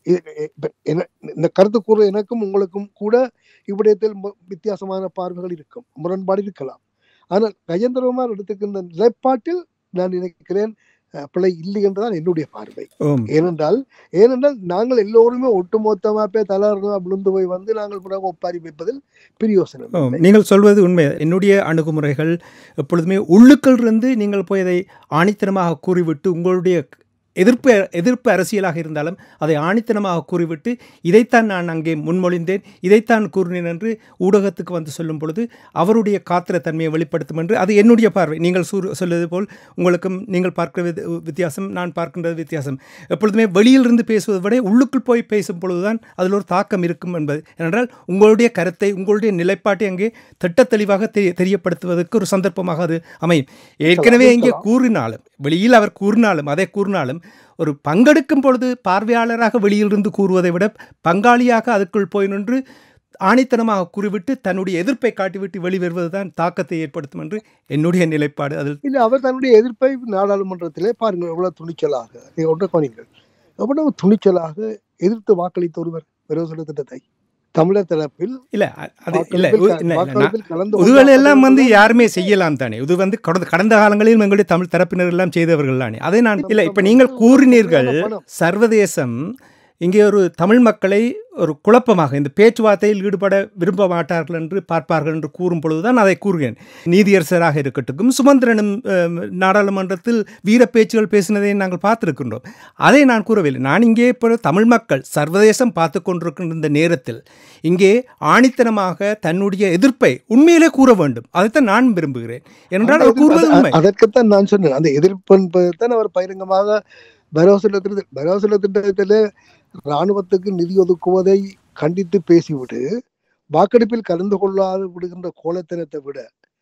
இது- இப்ப என்ன- இந்த கருத்து கூற எனக்கும் உங்களுக்கும் கூட இவ்விடத்தில் மு- வித்தியாசமான பார்வைகள் இருக்கும் முரண்பாடு இருக்கலாம் ஆனால் கஜேந்திரகுமார் எடுத்துக்கின்ற நிலைப்பாட்டில் நான் நினைக்கிறேன் அஹ், பிழை இல்லை என்றுதான் என்னுடைய பார்வை ஓம் ஏனென்றால் ஏனென்றால் நாங்கள் எல்லோருமே ஒட்டுமொத்தமா போய் தளர்ந்து விழுந்து போய் வந்து நாங்கள் கூட ஒப்பாரி வைப்பதில் பிரயோசனம் ஓ, இல்லை. நீங்கள் சொல்வது உண்மை என்னுடைய அணுகுமுறைகள் எப்பொழுதுமே உள்ளுக்குள் இருந்து நீங்கள் போய் அதை ஆணித்தனமாக கூறிவிட்டு உங்களுடைய எதிர்ப்பு எதிர்ப்பு அரசியலாக இருந்தாலும் அதை ஆணித்தனமாக கூறிவிட்டு இதைத்தான் நான் அங்கே முன்மொழிந்தேன் இதைத்தான் கூறினேன் என்று ஊடகத்துக்கு வந்து சொல்லும் பொழுது அவருடைய காத்திர தன்மையை வெளிப்படுத்தும் என்று அது என்னுடைய பார்வை நீங்கள் சூ சொல்வது போல் உங்களுக்கும் நீங்கள் பார்க்கிற வித- வித்தியாசம் நான் பார்க்கின்றது வித்தியாசம் எப்பொழுதுமே வெளியிலிருந்து பேசுவதை விட உள்ளுக்குள் போய் பேசும் பொழுதுதான் அதில் ஒரு தாக்கம் இருக்கும் என்பது ஏனென்றால் உங்களுடைய கருத்தை உங்களுடைய நிலைப்பாட்டை அங்கே திட்ட தெளிவாக தெரிய தெரியப்படுத்துவதற்கு ஒரு சந்தர்ப்பமாக அது அமையும் ஏற்கனவே இங்கே கூறினாலும் வெளியில் அவர் கூறினாலும் அதை கூறினாலும் ஒரு பங்கெடுக்கும் பொழுது பார்வையாளராக வெளியிலிருந்து கூறுவதை விட பங்காளியாக அதுக்குள் போய் நின்று ஆணித்தனமாக கூறிவிட்டு தன்னுடைய எதிர்ப்பை காட்டிவிட்டு வெளிவருவதுதான் தாக்கத்தை ஏற்படுத்தும் என்று என்னுடைய நிலைப்பாடு அதில் இல்ல அவர் தன்னுடைய எதிர்ப்பை நாடாளுமன்றத்திலே பாருங்கள் எவ்வளவு துணிச்சலாக நீங்க ஒன்றை கவனிங்கள் எவ்வளவு துணிச்சலாக எதிர்த்து வாக்களித்த ஒருவர் விரோசன திட்டத்தை தமிழர் தரப்பில் இல்ல அ- அது இல்ல வாக்களிப்பில் உ- க- இல்ல, இல்ல, நான்- வாக்களிப்பில் கலந்து இதுகள் எல்லாம் வந்து கொண்டார்கள். யாருமே செய்யலாம் தானே இது வந்து கடந்த கடந்த காலங்களில் எங்களுடைய தமிழ் தரப்பினர் எல்லாம் செய்தவர்கள் தானே அதை நான் இல்லை இப்ப நீங்கள் கூறினீர்கள் சர்வதேசம் இங்கே ஒரு தமிழ் மக்களை ஒரு குழப்பமாக இந்த பேச்சுவார்த்தையில் ஈடுபட விரும்ப மாட்டார்கள் என்று பார்ப்பார்கள் என்று கூறும் பொழுதுதான் அதை கூறுகிறேன் நீதியரசராக இருக்கட்டும் சுமந்திரனும் அஹ், நாடாளுமன்றத்தில் வீர பேச்சுகள் பேசினதை நாங்கள் பார்த்திருக்கின்றோம் அதை நான் கூறவில்லை நான் இங்கே இப்போ தமிழ் மக்கள் சர்வதேசம் பார்த்து கொண்டிருக்கின்ற இந்த நேரத்தில் இங்கே ஆணித்தனமாக தன்னுடைய எதிர்ப்பை உண்மையிலே கூற வேண்டும் அதைத்தான் நான் விரும்புகிறேன் என்றால் அவர் கூறுவது உண்மை அத- அதற்குத்தான் நான் சொன்னேன் அந்த எதிர்ப்பு என்பதைத்தான் அவர் பகிரங்கமாக பரோசில திட்டத்தில் பரோசில திட்டத்திலே ராணுவத்துக்கு நிதி ஒதுக்குவதை கண்டித்து பேசிவிட்டு வாக்கெடுப்பில் கலந்து கொள்ளாது விடுகின்ற கோலத்தனத்தை விட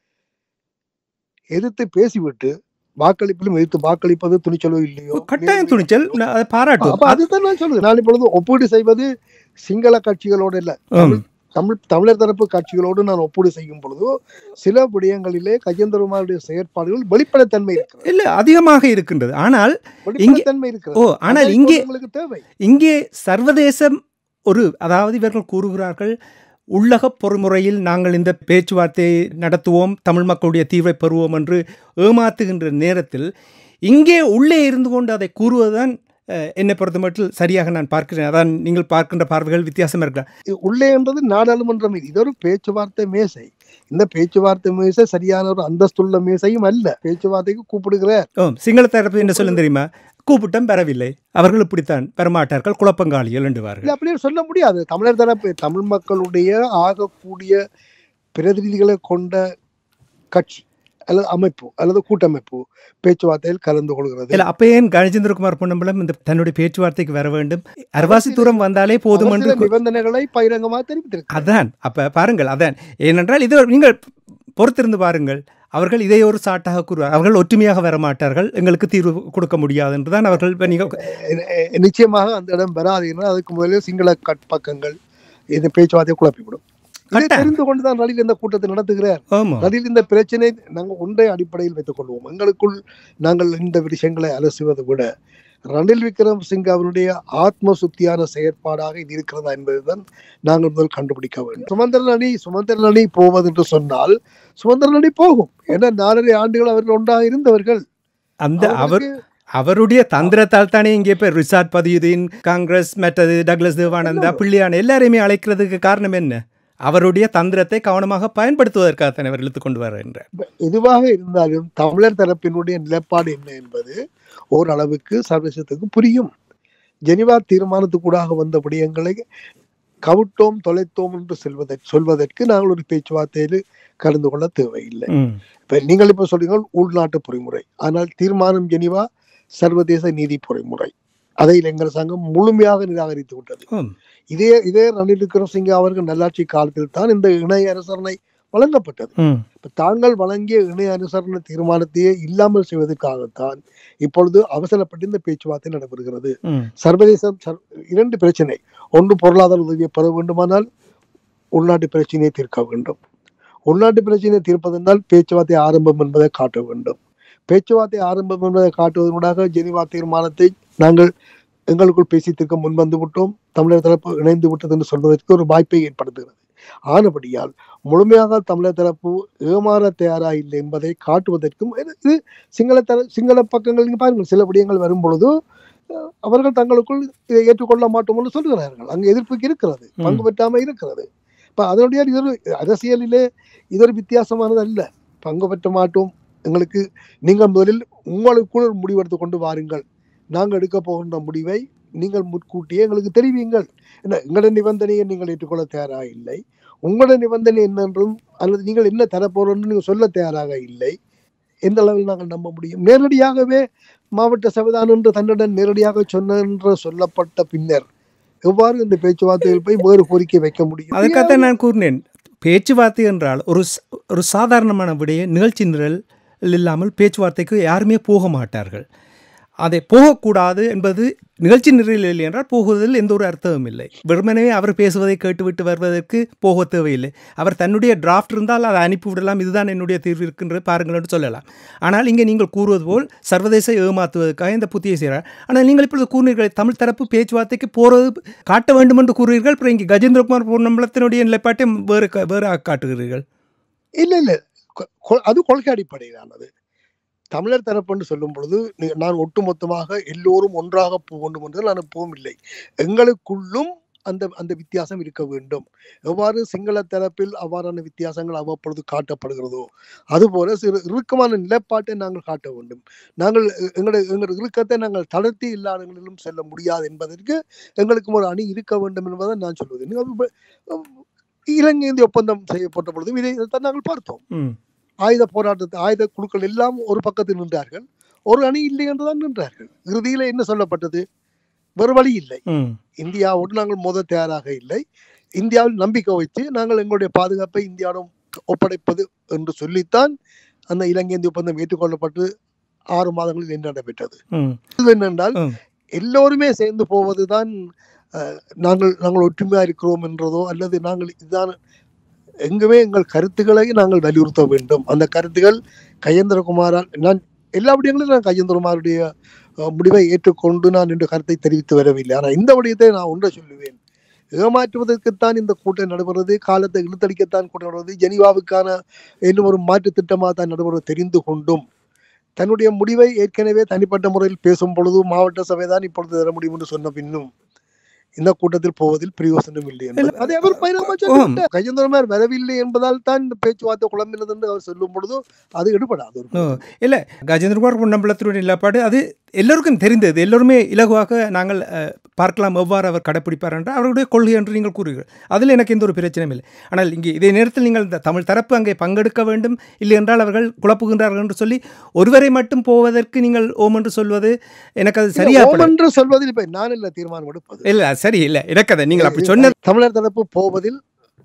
எதிர்த்து பேசிவிட்டு வாக்களிப்பிலும் எதிர்த்து வாக்களிப்பது துணிச்சலோ இல்லையோ கட்டாயம் துணிச்சல் நான் அதை அப்ப பாராட்டுவோம் அதுதான் நான் சொல்லுவேன் நான் இப்பொழுது ஒப்பீடு செய்வது சிங்கள கட்சிகளோடு இல்ல ஆம். தமிழ் தமிழர் தரப்பு கட்சிகளோடு நான் ஒப்பீடு செய்யும் பொழுது சில விடயங்களிலே கஜேந்திரகுமாருடைய செயற்பாடுகள் வெளிப்படைத்தன்மை இருக்கிறது இல்ல அதிகமாக இருக்கின்றது ஆனால் வெளிப்படைத்தன்மை இருக்கிறது ஓ ஆனால் அதை இங்கே உங்களுக்கு தேவை இங்கே சர்வதேசம் ஒரு அதாவது இவர்கள் கூறுகிறார்கள் உள்ளக பொறுமுறையில் நாங்கள் இந்த பேச்சுவார்த்தையை நடத்துவோம் தமிழ் மக்களுடைய தீர்வை பெறுவோம் என்று ஏமாத்துகின்ற நேரத்தில் இங்கே உள்ளே இருந்து கொண்டு அதை கூறுவதுதான் அஹ், என்னை பொறுத்த மட்டும் சரியாக நான் பார்க்கிறேன் அதான் நீங்கள் பார்க்கின்ற பார்வைகள் வித்தியாசம் இருக்கலாம் இது உள்ளே என்றது நாடாளுமன்றம் இது ஒரு பேச்சுவார்த்தை மேசை இந்த பேச்சுவார்த்தை மேசை சரியான ஒரு அந்தஸ்துள்ள மேசையும் அல்ல பேச்சுவார்த்தைக்கு கூப்பிடுகிறார் ஓ சிங்கள தரப்பு என்ன சொல்லும் தெரியுமா கூப்பிட்டம் பெறவில்லை அவர்கள் இப்படித்தான் பெறமாட்டார்கள் குழப்பங்காலிகள் என்றுவார்கள் இல்ல அப்படியே சொல்ல முடியாது தமிழர் தரப்பு தமிழ் மக்களுடைய ஆகக்கூடிய பிரதிநிதிகளை கொண்ட கட்சி அல்லது அமைப்பு அல்லது கூட்டமைப்பு பேச்சுவார்த்தையில் கலந்து கொள்கிறது இல்ல அப்ப ஏன் கஜேந்திரகுமார் பொன்னம்பலம் இந்த தன்னுடைய பேச்சுவார்த்தைக்கு வர வேண்டும் அரவாசி தூரம் வந்தாலே போதும் அவர் என்று சில நிபந்தனைகளை பகிரங்கமாக தெரிவித்திருக்கிறார் அதான் அப்ப பாருங்கள் அதான் ஏனென்றால் இது ஒரு- நீங்கள் பொறுத்திருந்து பாருங்கள் அவர்கள் இதை ஒரு சாட்டாக கூறுவார் அவர்கள் ஒற்றுமையாக வர மாட்டார்கள் எங்களுக்கு தீர்வு கொடுக்க முடியாது என்றுதான் அவர்கள் இப்ப நீங்க எ- எ- நிச்சயமாக அந்த இடம் வராது ஏன்னா அதுக்கு முதல்ல சிங்கள கட் பக்கங்கள் இந்த பேச்சுவார்த்தையை குழப்பிவிடும் இதை கட்டாயம். தெரிந்து கொண்டுதான் ரணில் இந்த கூட்டத்தை நடத்துகிறார் ஆமா ரணில் இந்த பிரச்சனை நாங்கள் ஒன்றை அடிப்படையில் வைத்துக் கொள்வோம் எங்களுக்குள் நாங்கள் இந்த விஷயங்களை அலசுவதை விட ரணில் விக்ரம் சிங் அவருடைய ஆத்ம சுத்தியான செயற்பாடாக இது இருக்கிறதா என்பதுதான் நாங்கள் முதல் கண்டுபிடிக்க வேண்டும் சுமந்திரன் அணி சுமந்திரன் அணி போவது என்று சொன்னால் சுமந்திரன் அணி போகும் ஏன்னா நாலரை ஆண்டுகள் அவர்கள் ஒன்றாக இருந்தவர்கள் அந்த அவர் அவர்களுக்கு அவருடைய தந்திரத்தால் தானே இங்கே இப்ப ரிசார்ட் பதியுதீன் காங்கிரஸ் மற்றது டக்ளஸ் தேவானந்தா பிள்ளையான எல்லாரையுமே அழைக்கிறதுக்கு காரணம் என்ன அவருடைய தந்திரத்தை கவனமாக பயன்படுத்துவதற்காகத்தான் அவர் இழுத்து கொண்டு வருகின்றார் எதுவாக இருந்தாலும் தமிழர் தரப்பினுடைய நிலைப்பாடு என்ன என்பது ஓரளவுக்கு சர்வதேசத்துக்கு புரியும் ஜெனிவா தீர்மானத்துக்கூடாக வந்த விடயங்களை கவிட்டோம் தொலைத்தோம் என்று செல்வதற்கு சொல்வதற்கு நாங்கள் ஒரு பேச்சுவார்த்தையில் கலந்து கொள்ள தேவையில்லை ம். இப்ப நீங்கள் இப்ப சொல்றீங்க உள்நாட்டு பொறிமுறை ஆனால் தீர்மானம் ஜெனிவா சர்வதேச நீதி பொறிமுறை அதை எங்கள் சங்கம் முழுமையாக நிராகரித்து விட்டது ஆம். இதே இதே ரணில் விக்ரமசிங்கே அவர்கள் நல்லாட்சி காலத்தில் தான் இந்த இணைய அனுசரணை வழங்கப்பட்டது ம். இப்ப தாங்கள் வழங்கிய இணைய அனுசரணை தீர்மானத்தையே இல்லாமல் செய்வதற்காகத்தான் இப்பொழுது அவசரப்பட்டு இந்த பேச்சுவார்த்தை நடைபெறுகிறது ம். சர்வதேசம் சர்- இரண்டு பிரச்சனை ஒன்று பொருளாதார உதவியை பெற வேண்டுமானால் உள்நாட்டு பிரச்சனையை தீர்க்க வேண்டும் உள்நாட்டு பிரச்சனையை தீர்ப்பதென்றால் பேச்சுவார்த்தை ஆரம்பம் என்பதை காட்ட வேண்டும் பேச்சுவார்த்தை ஆரம்பம் என்பதை காட்டுவதனூடாக ஜெனிவா தீர்மானத்தை நாங்கள் எங்களுக்குள் பேசி தீர்க்க முன்வந்து விட்டோம் தமிழர் தரப்பு இணைந்து விட்டது என்று சொல்வதற்கு ஒரு வாய்ப்பை ஏற்படுத்துகிறது ஆனபடியால் முழுமையாக தமிழர் தரப்பு ஏமாற தயாரா இல்லை என்பதை காட்டுவதற்கும் இது- இது சிங்கள தர சிங்கள பக்கங்கள் நீங்க பாருங்கள் சில விடயங்கள் வரும் பொழுது அஹ், அவர்கள் தங்களுக்குள் இதை ஏற்றுக்கொள்ள மாட்டோம் என்று சொல்கிறார்கள் அங்கு எதிர்ப்பு இருக்கிறது ம். பங்கு பெற்றாமை இருக்கிறது இப்ப அதனுடைய இது ஒரு அரசியலிலே இது ஒரு வித்தியாசமானது அல்ல பங்கு பெற்ற மாட்டோம் எங்களுக்கு நீங்கள் முதலில் உங்களுக்குள் ஒரு முடிவெடுத்து கொண்டு வாருங்கள் நாங்கள் எடுக்க போகின்ற முடிவை நீங்கள் முன்கூட்டியே எங்களுக்கு தெரிவிங்கள் என்ன எங்களோட நிபந்தனையை நீங்கள் ஏற்றுக்கொள்ள தயாராக இல்லை உங்களோட நிபந்தனை என்னென்றும் அல்லது நீங்கள் என்ன தரப்போறோம்னு நீங்கள் சொல்ல தயாராக இல்லை எந்த அளவில் நாங்கள் நம்ப முடியும் நேரடியாகவே மாவட்ட சபைதான் என்று தன்னிடம் நேரடியாக சொன்ன என்று சொல்லப்பட்ட பின்னர் எவ்வாறு இந்த பேச்சுவார்த்தைகள் போய் வேறு கோரிக்கை வைக்க முடியும் அதுக்காகத்தான் நான் கூறினேன் பேச்சுவார்த்தை என்றால் ஒரு ச- ஒரு சாதாரணமான விடைய நிகழ்ச்சி நிரல் இல்லாமல் பேச்சுவார்த்தைக்கு யாருமே போக மாட்டார்கள் அதை போகக்கூடாது என்பது நிகழ்ச்சி நிரலில் இல்லை என்றால் போகுவதில் எந்த ஒரு அர்த்தமும் இல்லை வெறுமனவே அவர் பேசுவதை கேட்டுவிட்டு வருவதற்கு போக தேவையில்லை அவர் தன்னுடைய டிராஃப்ட் இருந்தால் அதை அனுப்பிவிடலாம் இதுதான் என்னுடைய தீர்வு இருக்கின்றது பாருங்கள் என்று சொல்லலாம் ஆனால் இங்கே நீங்கள் கூறுவது போல் சர்வதேச ஏமாற்றுவதற்காக இந்த புத்தியை செய்கிறார் ஆனால் நீங்கள் இப்பொழுது கூறினீர்கள் தமிழ் தரப்பு பேச்சுவார்த்தைக்கு போகிறது காட்ட வேண்டும் என்று கூறுகிறீர்கள் அப்புறம் இங்கே கஜேந்திரகுமார் பொன்னம்பலத்தினுடைய நிலைப்பாட்டை வேறு க- வேறு காட்டுகிறீர்கள் இல்ல இல்ல கொ- கொ- அது கொள்கை அடிப்படையிலானது தமிழர் தரப்புன்னு சொல்லும் பொழுது நீ- நான் ஒட்டுமொத்தமாக எல்லோரும் ஒன்றாக போக வேண்டும் என்று நான் எப்பவும் இல்லை எங்களுக்குள்ளும் அந்த அந்த வித்தியாசம் இருக்க வேண்டும் எவ்வாறு சிங்கள தரப்பில் அவ்வாறான வித்தியாசங்கள் அவ்வப்பொழுது காட்டப்படுகிறதோ அதுபோல சிறு இறுக்கமான நிலைப்பாட்டை நாங்கள் காட்ட வேண்டும் நாங்கள் எ- எங்களுடைய எங்களுடைய இறுக்கத்தை நாங்கள் தளர்த்தி இல்லாதங்களிலும் செல்ல முடியாது என்பதற்கு எங்களுக்கும் ஒரு அணி இருக்க வேண்டும் என்பதை நான் சொல்வது நீங்க இப்ப, அஹ், இலங்கை இந்திய ஒப்பந்தம் செய்யப்பட்ட பொழுதும் இதை இதைத்தான் நாங்கள் பார்த்தோம் ம் ஆயுத போராட்டத்தை ஆயுத குழுக்கள் எல்லாம் ஒரு பக்கத்தில் நின்றார்கள் ஒரு அணி இல்லை என்றுதான் நின்றார்கள் இறுதியில என்ன சொல்லப்பட்டது வேறு வழி இல்லை ம் இந்தியாவோடு நாங்கள் மோத தயாராக இல்லை இந்தியாவில் நம்பிக்கை வைத்து நாங்கள் எங்களுடைய பாதுகாப்பை இந்தியாவிடம் ஒப்படைப்பது என்று சொல்லித்தான் அந்த இலங்கை இந்திய ஒப்பந்தம் ஏற்றுக்கொள்ளப்பட்டு ஆறு மாதங்களில் என்ன நடைபெற்றது ம் இது என்னென்றால் ம். எல்லோருமே சேர்ந்து போவதுதான் அஹ், நாங்கள் நாங்கள் ஒற்றுமையா இருக்கிறோம் என்றதோ அல்லது நாங்கள் இதுதான் எங்குமே எங்கள் கருத்துக்களை நாங்கள் வலியுறுத்த வேண்டும் அந்த கருத்துக்கள் கையேந்திரகுமாரால் நான் எல்லா விடயங்களிலும் நான் கையேந்திரகுமாருடைய அஹ், முடிவை ஏற்றுக்கொண்டு நான் என்ற கருத்தை தெரிவித்து வரவில்லை ஆனால் இந்த விடயத்தை நான் ஒன்றை சொல்லுவேன் ஏமாற்றுவதற்குத்தான் இந்த கூட்டம் நடைபெறுவது காலத்தை இழுத்தடிக்கத்தான் கூட்டம் நடைபெறுவது ஜெனீவாவுக்கான இன்னும் ஒரு மாற்று திட்டமாக தான் நடைபெறுவது தெரிந்து கொண்டும் தன்னுடைய முடிவை ஏற்கனவே தனிப்பட்ட முறையில் பேசும் பொழுது மாவட்ட சபை தான் இப்பொழுது தர முடியும் என்று சொன்ன பின்னும் இந்த கூட்டத்தில் போவதில் பிரயோசனம் இல்லை என்பது அதை அவர் பகிரங்கமாக சொல்லிவிட்டார். கையேந்திரமார் வரவில்லை என்பதால் தான் இந்த பேச்சுவார்த்தை குழம்பினது என்று அவர் சொல்லும் பொழுது அது எடுபடாது ஒரு ஓ இல்லை கஜேந்திரகுமார் பொன்னம்பலத்தினுடைய நிலப்பாடு அது எல்லோருக்கும் தெரிந்தது எல்லோருமே இலகுவாக நாங்கள் அஹ், பார்க்கலாம் எவ்வாறு அவர் கடைப்பிடிப்பார் என்று அவருடைய கொள்கை என்று நீங்கள் கூறுகிறீர்கள் அதில் எனக்கு எந்த ஒரு பிரச்சனையும் இல்லை ஆனால் இங்கே இதே நேரத்தில் நீங்கள் இந்த தமிழ் தரப்பு அங்கே பங்கெடுக்க வேண்டும் இல்லை என்றால் அவர்கள் குழப்புகின்றார்கள் என்று சொல்லி ஒருவரை மட்டும் போவதற்கு நீங்கள் ஓம் என்று சொல்வது எனக்கு அது சரியா ஓம் என்று சொல்வதில் இப்ப நான் இல்ல தீர்மானம் எடுப்பது இல்லை சரி இல்லை எனக்கு அதை நீங்கள் அப்படி சொன்னது தமிழர் தரப்பு போவதில்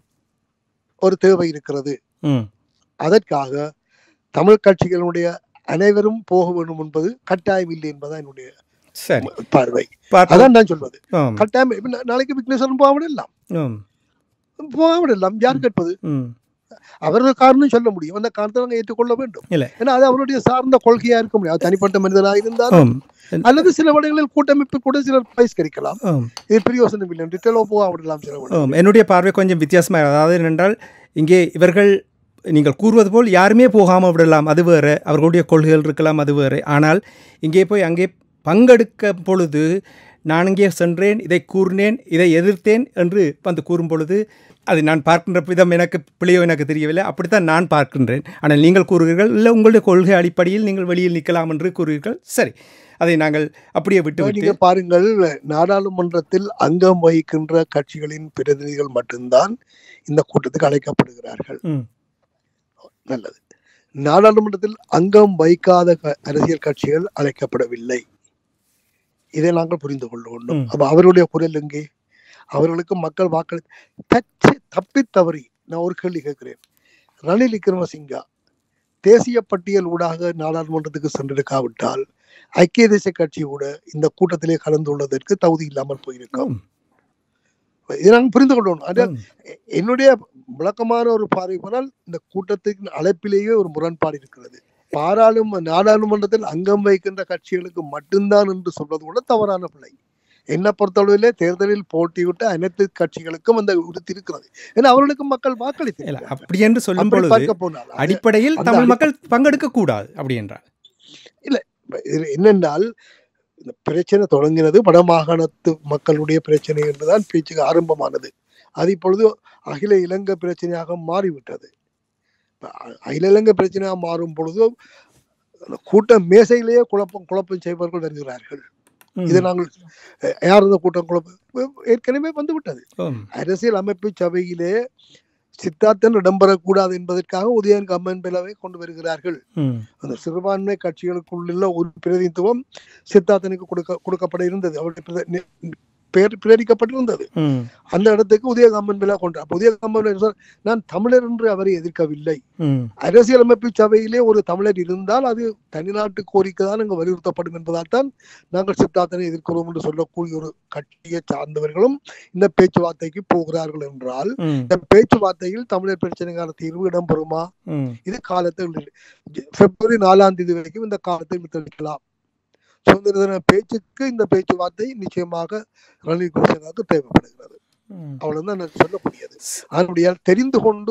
ஒரு தேவை இருக்கிறது ம் அதற்காக தமிழ் கட்சிகளுடைய அனைவரும் போக வேண்டும் என்பது கட்டாயம் இல்லை என்பதுதான் என்னுடைய சரி பார்வை பார்ப்போம் அதான் நான் சொல்வது ஆம் கட்டாயம் இப்ப நா- நாளைக்கு விக்னேஸ்வரன் போக விடலாம் ஆம் போக விடலாம் யார் கேட்பது ம் அவர்கள் காரணம் சொல்ல முடியும் அந்த காரணத்தை நாங்கள் ஏற்றுக்கொள்ள வேண்டும் இல்ல. ஏன்னா அது அவருடைய சார்ந்த கொள்கையா இருக்க முடியும் அது தனிப்பட்ட மனிதனாக இருந்தாலும் ஆம் அல்லது சில வழிகளில் கூட்டமைப்பு கூட சிலர் பயிஸ்கரிக்கலாம் ஆம் இது பிரயோசனம் இல்லை டீட்டெயிலோ போக விடலாம் சில வழி ஆம், என்னுடைய பார்வை கொஞ்சம் வித்தியாசமாக அதாவது என்னென்றால் இங்கே இவர்கள் நீங்கள் கூறுவது போல் யாருமே போகாமல் விடலாம் அது வேறு அவர்களுடைய கொள்கைகள் இருக்கலாம் அது வேறு ஆனால் இங்கே போய் அங்கே பங்கெடுக்க பொழுது நான் இங்கே சென்றேன் இதை கூறினேன் இதை எதிர்த்தேன் என்று வந்து கூறும் பொழுது அது நான் பார்க்கின்ற விதம் எனக்கு பிழையோ எனக்கு தெரியவில்லை அப்படித்தான் நான் பார்க்கின்றேன் ஆனால் நீங்கள் கூறுகிறீர்கள் இல்லை உங்களுடைய கொள்கை அடிப்படையில் நீங்கள் வெளியில் நிற்கலாம் என்று கூறுவீர்கள் சரி அதை நாங்கள் அப்படியே விட்டுவிட்டு நீங்க பாருங்கள் நாடாளுமன்றத்தில் அங்கம் வகிக்கின்ற கட்சிகளின் பிரதிநிதிகள் மட்டும்தான் இந்த கூட்டத்துக்கு அழைக்கப்படுகிறார்கள் ம். நல்லது நாடாளுமன்றத்தில் அங்கம் வைக்காத க- அரசியல் கட்சிகள் அழைக்கப்படவில்லை இதை நாங்கள் புரிந்து கொள்ள வேண்டும் ம். அப்ப அவருடைய குரல் எங்கே அவர்களுக்கு மக்கள் வாக்களி தச்சு தப்பி தவறி நான் ஒரு கேள்வி கேட்கிறேன் ரணில் விக்ரமசிங்கா தேசிய பட்டியல் ஊடாக நாடாளுமன்றத்துக்கு சென்றிருக்காவிட்டால் ஐக்கிய தேசிய கட்சி கூட இந்த கூட்டத்திலே கலந்து கொள்வதற்கு தகுதி இல்லாமல் போயிருக்கும் ஆம், இதை நாங்கள் புரிந்து கொள்ளணும் அது ஆம். எ- என்னுடைய விளக்கமான ஒரு பார்வை போனால் இந்த கூட்டத்தின் அழைப்பிலேயே ஒரு முரண்பாடு இருக்கிறது பாராளும நாடாளுமன்றத்தில் அங்கம் வைக்கின்ற கட்சிகளுக்கு மட்டும்தான் என்று சொல்வது கூட தவறான பிழை என்னை பொறுத்தளவிலே தேர்தலில் போட்டியிட்ட அனைத்து கட்சிகளுக்கும் அந்த உறுதி இருக்கிறது ஏன்னா அவர்களுக்கும் மக்கள் இல்ல வாக்களித்து அப்படி என்று சொல்லும் அப்படி பொழுது பார்க்க போனால் அது- அடிப்படையில் அந்த தமிழ் அடி- மக்கள் பங்கெடுக்க கூடாது அப்படி என்றால் இது என்னென்றால் இந்த பிரச்சனை தொடங்கினது வடமாகாணத்து மக்களுடைய பிரச்சனை என்றுதான் பேச்சுக்கு ஆரம்பமானது அது இப்பொழுது அகில இலங்கை பிரச்சனையாக மாறிவிட்டது இப்ப அ- அகில இலங்கை பிரச்சனையாக மாறும் பொழுது அந்த கூட்ட மேசையிலேயே குழப்பம் குழப்பம் செய்பவர்கள் வருகிறார்கள் ம். இது நாங்கள் அஹ், யார் இந்த கூட்டம் குழப்பம் ஏற்கனவே வந்து விட்டது ஆம். அரசியல் அமைப்பு சபையிலே சித்தார்த்தன் இடம்பெறக்கூடாது என்பதற்காக உதயன் கம்மன் பிளவை கொண்டு வருகிறார்கள் ம். அந்த சிறுபான்மை கட்சிகளுக்குள்ள ஒரு பிரதிநிதித்துவம் சித்தார்த்தனுக்கு கொடுக்க கொடுக்கப்பட இருந்தது அவருடைய பிரதி- நி- பெயர் பிரேரிக்கப்பட்டிருந்தது ம். அந்த இடத்துக்கு உதயகாமன் பிள்ளை கொண்டார் அப்ப உதயகாமன் என்ன சொன்னார், நான் தமிழர் என்று அவரை எதிர்க்கவில்லை ம். அரசியலமைப்பு சபையிலே ஒரு தமிழர் இருந்தால் அது தனிநாட்டு கோரிக்கை தான் அங்கு வலியுறுத்தப்படும் என்பதால் தான் நாங்கள் சித்தார்த்தனை எதிர்க்கிறோம் என்று சொல்லக்கூடிய ஒரு கட்சியை சார்ந்தவர்களும் இந்த பேச்சுவார்த்தைக்கு போகிறார்கள் என்றால் ம். இந்த பேச்சுவார்த்தையில் தமிழர் பிரச்சனைக்கான தீர்வு இடம்பெறுமா ம். இது காலத்தை இழு- பிப்ரவரி நாலாம் தேதி வரைக்கும் இந்த காலத்தை இழுத்தடிக்கலாம் சுதந்திர தின பேச்சுக்கு இந்த பேச்சுவார்த்தை நிச்சயமாக ரணில் விக்ரமசிங்காவுக்கு தேவைப்படுகிறது ம். அவ்வளவுதான் நான் சொல்லக்கூடியது அதனுடையால் தெரிந்து கொண்டு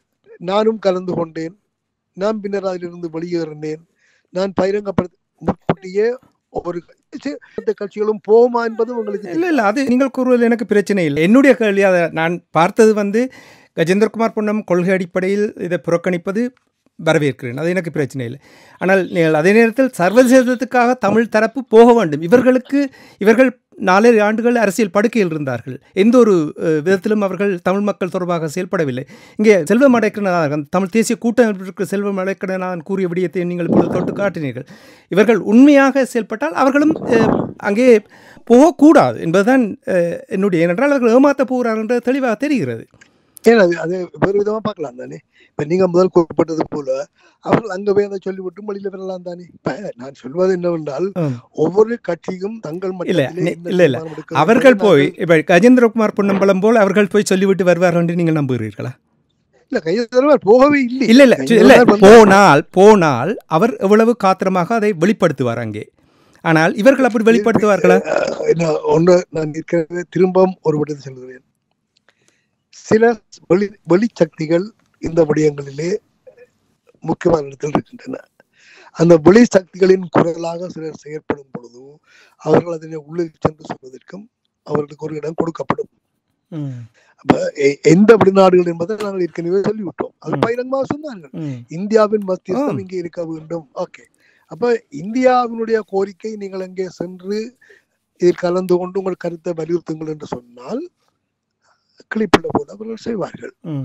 நானும் கலந்து கொண்டேன் நான் பின்னர் அதிலிருந்து வெளியேறினேன் நான் பகிரங்கப்படுத்த முன்கூட்டியே ஒரு கட்சி- மத்த கட்சிகளும் போகுமா என்பது உங்களுக்கு இல்ல இல்ல அது நீங்கள் கூறுவது எனக்கு பிரச்சனை இல்லை என்னுடைய கேள்வி அதை நான் பார்த்தது வந்து கஜேந்திரகுமார் பொன்னம் கொள்கை அடிப்படையில் இதை புறக்கணிப்பது வரவேற்கிறேன் அது எனக்கு பிரச்சனை இல்லை ஆனால் நீங்கள் அதே நேரத்தில் சர்வதேசத்துக்காக தமிழ் தரப்பு போக வேண்டும் இவர்களுக்கு இவர்கள் நாலு ஆண்டுகள் அரசியல் படுக்கையில் இருந்தார்கள் எந்த ஒரு அஹ், விதத்திலும் அவர்கள் தமிழ் மக்கள் தொடர்பாக செயல்படவில்லை இங்கே செல்வம் அடைக்கணநாதன் தமிழ் தேசிய கூட்டமைப்பிற்கு செல்வம் அடைக்கணநாதன் கூறிய விடயத்தை நீங்கள் இப்பொழுது தொட்டு காட்டினீர்கள் இவர்கள் உண்மையாக செயல்பட்டால் அவர்களும் அஹ், அங்கே போகக்கூடாது என்பதுதான் அஹ், என்னுடைய ஏனென்றால் அவர்கள் ஏமாற்ற போகிறார்கள் என்று தெளிவாக தெரிகிறது ஏன் அது அது வேறு விதமா பார்க்கலாம் தானே இப்ப நீங்க முதல் குறிப்பிட்டது போல அவர்கள் அங்க போய் அதை சொல்லிவிட்டு மொழியில வரலாம் தானே இப்ப நான் சொல்வது என்னவென்றால் ஆம். ஒவ்வொரு கட்சியும் தங்கள் இல்ல, மட்டத்திலே நி- என்ன இல்ல, இல்ல. தீர்மானம் எடுக்க வேண்டும் அவர்கள் என்பதை போய் நாங்கள்- இப்போ கஜேந்திரகுமார் பொன்னம்பலம் போல் அவர்கள் போய் சொல்லிவிட்டு வருவார்கள் என்று நீங்கள் நம்புகிறீர்களா இல்ல கையெழுத்து போகவே இல்லை இல்ல இல்ல கையெழுத்து இல்ல வந்து- போனால் போனால் அவர் எவ்வளவு காத்திரமாக அதை வெளிப்படுத்துவார் அங்கே ஆனால் இவர்கள் அப்படி வெளிப்படுத்துவார்களா அஹ், என்ன ஒன்று நான் ஏற்கனவே திரும்பவும் ஒரு விடத்தை சொல்கிறேன் சில வெளி வெளிச்சக்திகள் இந்த விடயங்களிலே முக்கியமான இடத்தில் இருக்கின்றன அந்த வெளி சக்திகளின் குரலாக சிலர் செயற்படும் பொழுது அவர்கள் அதனை உள்ளில் சென்று சொல்வதற்கும் அவர்களுக்கு ஒரு இடம் கொடுக்கப்படும் ம், அப்ப எ- எந்த வெளிநாடுகள் என்பதை நாங்கள் ஏற்கனவே சொல்லிவிட்டோம் அது ம். பகிரங்கமாக சொன்னார்கள் ம், இந்தியாவின் மத்தியஸ்தம் ஆம். இங்கே இருக்க வேண்டும் ஓகே அப்ப இந்தியாவினுடைய கோரிக்கை நீங்கள் அங்கே சென்று இதில் கலந்து கொண்டு உங்கள் கருத்தை வலியுறுத்துங்கள் என்று சொன்னால் கிளிப்பிள்ள போது அவர்கள் செய்வார்கள் ம்,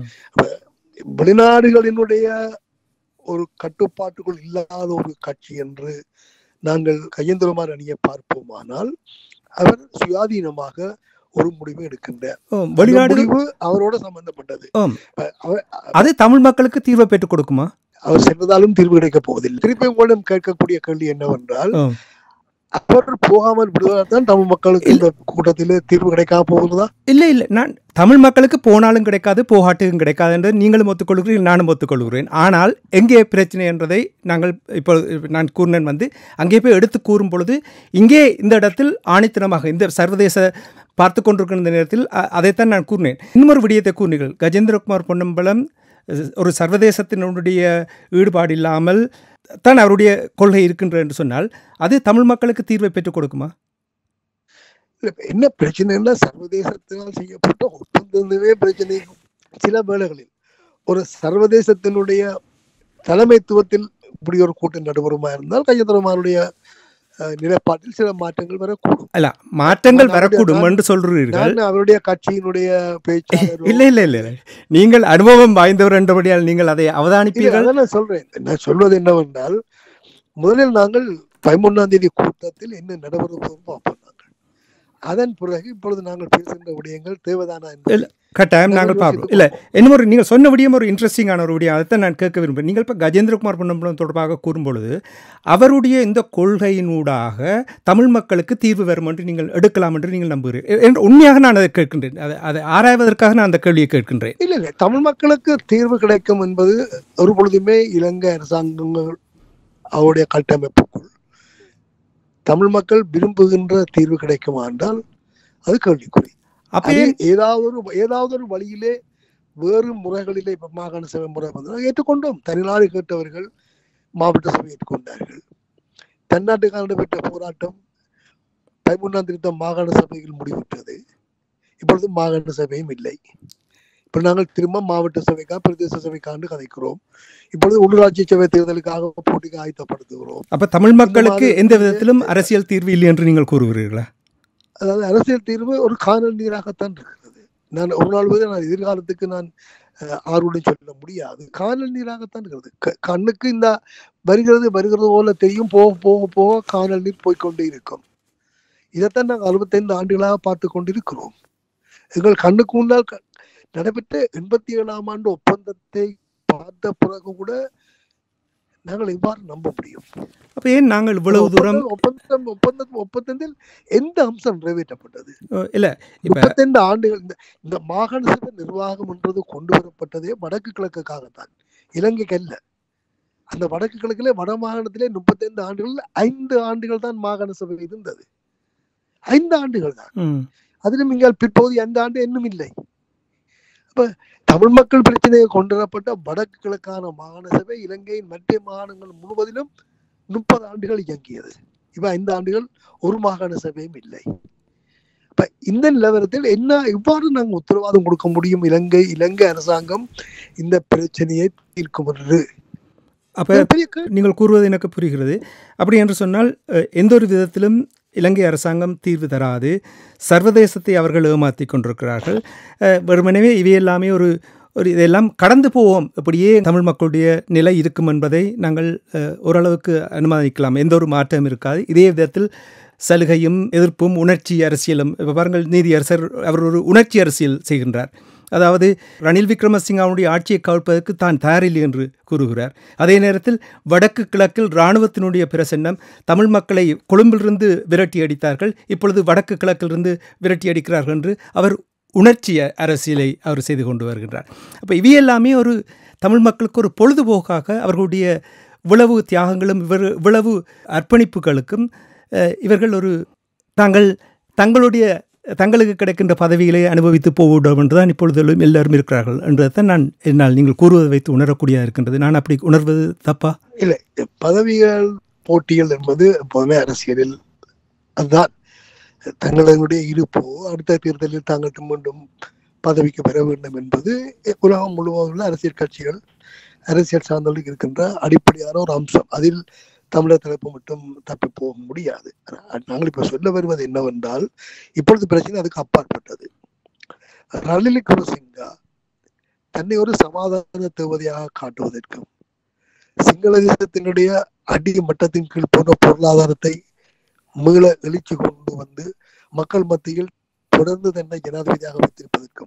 வெளிநாடுகளினுடைய ஒரு கட்டுப்பாட்டுக்குள் இல்லாத ஒரு கட்சி என்று நாங்கள் கையெந்திரமார் அணியை பார்ப்போமானால் அவர் சுயாதீனமாக ஒரு முடிவு எடுக்கின்றார் ஓ, அந்த வெளிநாடுகள் முடிவு அவரோட சம்பந்தப்பட்டது ஆம். அப்ப அவர் அது தமிழ் மக்களுக்கு தீர்வை பெற்றுக் கொடுக்குமா அவர் சென்றதாலும் தீர்வு கிடைக்கப் போவதில்லை திருப்பி உங்களிடம் கேட்கக்கூடிய கேள்வி என்னவென்றால் ஆம். அவர் போகாமல் விடுவதால் தான் தமிழ் மக்களுக்கு இந்த கூட்டத்திலே தீர்வு கிடைக்காம போகுதா இல்லை இல்லை நான் தமிழ் மக்களுக்கு போனாலும் கிடைக்காது போகாட்டுக்கும் கிடைக்காது என்று நீங்களும் ஒத்துக்கொள்கிறீர்கள் நானும் ஒத்துக்கொள்கிறேன் ஆனால் எங்கே பிரச்சனை என்றதை நாங்கள் இப்போ நான் கூறினேன் வந்து அங்கே போய் எடுத்து கூறும் பொழுது இங்கே இந்த இடத்தில் ஆணித்தனமாக இந்த சர்வதேச பார்த்து கொண்டிருக்கிற இந்த நேரத்தில் அ- அதைத்தான் நான் கூறினேன் இன்னொரு விடயத்தை கூறினீர்கள் கஜேந்திரகுமார் பொன்னம்பலம் அஹ், ஒரு சர்வதேசத்தினுடைய ஈடுபாடு இல்லாமல் தான் அவருடைய கொள்கை இருக்கின்ற என்று சொன்னால் அது தமிழ் மக்களுக்கு தீர்வை பெற்றுக் கொடுக்குமா இல்ல, இப்ப என்ன பிரச்சனைன்னா சர்வதேசத்தினால் செய்யப்பட்ட ஒப்பந்தமே பிரச்சனை சில வேளைகளில் ஒரு சர்வதேசத்தினுடைய தலைமைத்துவத்தில் இப்படி ஒரு கூட்டம் நடைபெறுமா இருந்தால் கையத்திரமாருடைய நிலைப்பாட்டில் சில மாற்றங்கள் வரக்கூடும் அல்ல மாற்றங்கள் நான் வரக்கூடும் நான் என்று சொல்கிறீர்கள் நான் அவருடைய கட்சியினுடைய பேச்சாளரோ இல்லை இல்லை இல்லை இல்லை. நீங்கள் அனுபவம் வாய்ந்தவர் என்றபடியால் நீங்கள் அதை இல்ல, அவதானிப்பீர்கள் அதான் நான் சொல்றேன் நான் சொல்வது என்னவென்றால் முதலில் நாங்கள் பதிமூணாம் தேதி கூட்டத்தில் என்ன நடைபெறும் பார்ப்போம் நாங்கள் அதன் பிறகு இப்பொழுது நாங்கள் பேசுகின்ற விடயங்கள் தேவைதானா என்பதை இல்ல, கட்டாயம் நாங்கள் நாங்கள் பார்ப்போம் யோசித்துக் இல்லை இன்னும் ஒரு நீங்கள் சொன்ன விடியம் ஒரு இன்ட்ரெஸ்டிங்கான ஒரு விடியம் அதைத்தான் நான் கேட்க விரும்புகிறேன் நீங்கள் இப்போ கஜேந்திரகுமார் பொன்னம்பலம் தொடர்பாக கூறும்பொழுது அவருடைய இந்த கொள்கையினூடாக தமிழ் மக்களுக்கு தீர்வு வரும் என்று நீங்கள் எடுக்கலாம் என்று நீங்கள் நம்புகிறீர்கள் என்று உண்மையாக நான் அதை கேட்கின்றேன் அதை அதை ஆராய்வதற்காக நான் அந்த கேள்வியை கேட்கின்றேன் இல்ல இல்ல தமிழ் மக்களுக்கு தீர்வு கிடைக்கும் என்பது ஒரு பொழுதுமே இலங்கை அரசாங்கங்கள் அவருடைய கட்டமைப்புக்குள் தமிழ் மக்கள் விரும்புகின்ற தீர்வு கிடைக்குமா என்றால் அது கேள்விக்குறி அப்ப அது ஏன் ஏதாவது ஒரு ஏதாவது ஒரு வழியிலே வேறு முறைகளிலே இப்ப மாகாண சபை முறை வந்து ஏற்றுக்கொண்டோம் தனிநாடு கேட்டவர்கள் மாவட்ட சபை ஏற்றுக்கொண்டார்கள் தென்னாட்டுக்கான நடைபெற்ற போராட்டம் பதிமூன்றாம் திருத்தம் மாகாண சபையில் முடிவுற்றது இப்பொழுது மாகாண சபையும் இல்லை இப்ப நாங்கள் திரும்ப மாவட்ட சபைக்கா பிரதேச சபைக்காண்டு கதைக்கிறோம் இப்பொழுது உள்ளூராட்சி சபை தேர்தலுக்காக போட்டிக்கு ஆயத்தப்படுத்துகிறோம் அப்ப தமிழ் மக்களுக்கு மாதிரி எந்த விதத்திலும் அரசியல் தீர்வு இல்லை என்று நீங்கள் கூறுகிறீர்களா அதாவது அரசியல் தீர்வு ஒரு காணல் நீராகத்தான் இருக்கிறது நான் ஒரு நாள் போது நான் எதிர்காலத்துக்கு நான் அஹ், ஆர்வம் சொல்ல முடியாது காணல் நீராகத்தான் இருக்கிறது க- கண்ணுக்கு இந்த வருகிறது வருகிறது போல தெரியும் போக போக போக காணல் நீர் போய்க்கொண்டே இருக்கும் இதைத்தான் நாங்கள் அறுபத்தைந்து ஆண்டுகளாக பார்த்து கொண்டிருக்கிறோம் எங்கள் கண்ணுக்கு முன்னால் க- நடைபெற்ற எண்பத்தி ஏழாம் ஆண்டு ஒப்பந்தத்தை பார்த்த பிறகு கூட நாங்கள் இவ்வாறு நம்ப முடியும் அப்ப ஏன் நாங்கள் இவ்வளவு தூரம் ஒப்பந்தம் ஒப்பந்தம் ஒப்பந்தத்தில் எந்த அம்சம் நிறைவேற்றப்பட்டது அஹ், இல்ல இப்ப முப்பத்தைந்து ஆண்டுகள் இந்த இந்த மாகாண சபை நிர்வாகம் என்றது கொண்டு வரப்பட்டதே வடக்கு கிழக்குக்காகத்தான் இலங்கைக்கு அல்ல அந்த வடக்கு கிழக்கிலே வட மாகாணத்திலே முப்பத்தைந்து ஆண்டுகள் ஐந்து ஆண்டுகள் தான் மாகாண சபை இருந்தது ஐந்து ஆண்டுகள் தான் ம், அதிலும் நீங்கள் பிற்பகுதி ஐந்து ஆண்டு இன்னும் இல்லை அப்ப தமிழ் மக்கள் பிரச்சனையை கொண்டு வரப்பட்ட வடக்கு கிழக்கான மாகாண சபை இலங்கையின் மற்ற மாகாணங்கள் முழுவதிலும் முப்பது ஆண்டுகள் இயங்கியது இப்ப ஐந்து ஆண்டுகள் ஒரு மாகாண சபையும் இல்லை இப்ப இந்த நிலவரத்தில் என்ன இவ்வாறு நாங்கள் உத்தரவாதம் கொடுக்க முடியும் இலங்கை இலங்கை அரசாங்கம் இந்த பிரச்சனையை தீர்க்கும் என்று அப்ப இது பெரிய கேள்வி. நீங்கள் கூறுவது எனக்கு புரிகிறது அப்படி என்று சொன்னால் அஹ், எந்த ஒரு விதத்திலும் இலங்கை அரசாங்கம் தீர்வு தராது சர்வதேசத்தை அவர்கள் ஏமாற்றி கொண்டிருக்கிறார்கள் அஹ், வெறுமனவே இவையெல்லாமே ஒரு ஒரு இதெல்லாம் கடந்து போவோம் அப்படியே தமிழ் மக்களுடைய நிலை இருக்கும் என்பதை நாங்கள் அஹ், ஓரளவுக்கு அனுமதிக்கலாம் எந்த ஒரு மாற்றம் இருக்காது இதே விதத்தில் சலுகையும் எதிர்ப்பும் உணர்ச்சி அரசியலும் இப்போ பாருங்கள் நீதியரசர் அவர் ஒரு உணர்ச்சி அரசியல் செய்கின்றார் அதாவது ரணில் விக்ரமசிங்காவுடைய ஆட்சியை கவிழ்ப்பதற்கு தான் தயாரில்லை என்று கூறுகிறார் அதே நேரத்தில் வடக்கு கிழக்கில் இராணுவத்தினுடைய பிரசன்னம் தமிழ் மக்களை கொழும்பிலிருந்து விரட்டி அடித்தார்கள் இப்பொழுது வடக்கு கிழக்கிலிருந்து விரட்டி அடிக்கிறார்கள் என்று அவர் உணர்ச்சி அரசியலை அவர் செய்து கொண்டு வருகின்றார் அப்போ இவையெல்லாமே ஒரு தமிழ் மக்களுக்கு ஒரு பொழுதுபோக்காக அவர்களுடைய இவ்வளவு தியாகங்களும் இவர் இவ்வளவு அர்ப்பணிப்புகளுக்கும் அஹ், இவர்கள் ஒரு தாங்கள் தங்களுடைய தங்களுக்கு கிடைக்கின்ற பதவிகளை அனுபவித்து போவிடும் என்றுதான் இப்பொழுது எல்லாரும் இருக்கிறார்கள் என்றதைத்தான் நான் என்னால் நீங்கள் கூறுவதை வைத்து உணரக்கூடியதாக இருக்கின்றது நான் அப்படி உணர்வது தப்பா இல்லை பதவிகள் போட்டிகள் என்பது எப்போதுமே அரசியலில் அதுதான் தங்களுடைய இருப்போ அடுத்த தேர்தலில் தாங்கள் மீண்டும் பதவிக்கு பெற வேண்டும் என்பது உலகம் முழுவதும் உள்ள அரசியல் கட்சிகள் அரசியல் சார்ந்தவர்களுக்கு இருக்கின்ற அடிப்படையான ஒரு அம்சம் அதில் தமிழர் தரப்பு மட்டும் தப்பி போக முடியாது நாங்கள் இப்ப சொல்ல வருவது என்னவென்றால் இப்பொழுது பிரச்சனை அதுக்கு அப்பாற்பட்டது ரணில் விக்ரமசிங்கா தன்னை ஒரு சமாதான தேவதையாக காட்டுவதற்கும் சிங்கள தேசத்தினுடைய அடி மட்டத்தின் கீழ் போன பொருளாதாரத்தை மீள எழுச்சி கொண்டு வந்து மக்கள் மத்தியில் தொடர்ந்து தன்னை ஜனாதிபதியாக வைத்திருப்பதற்கும்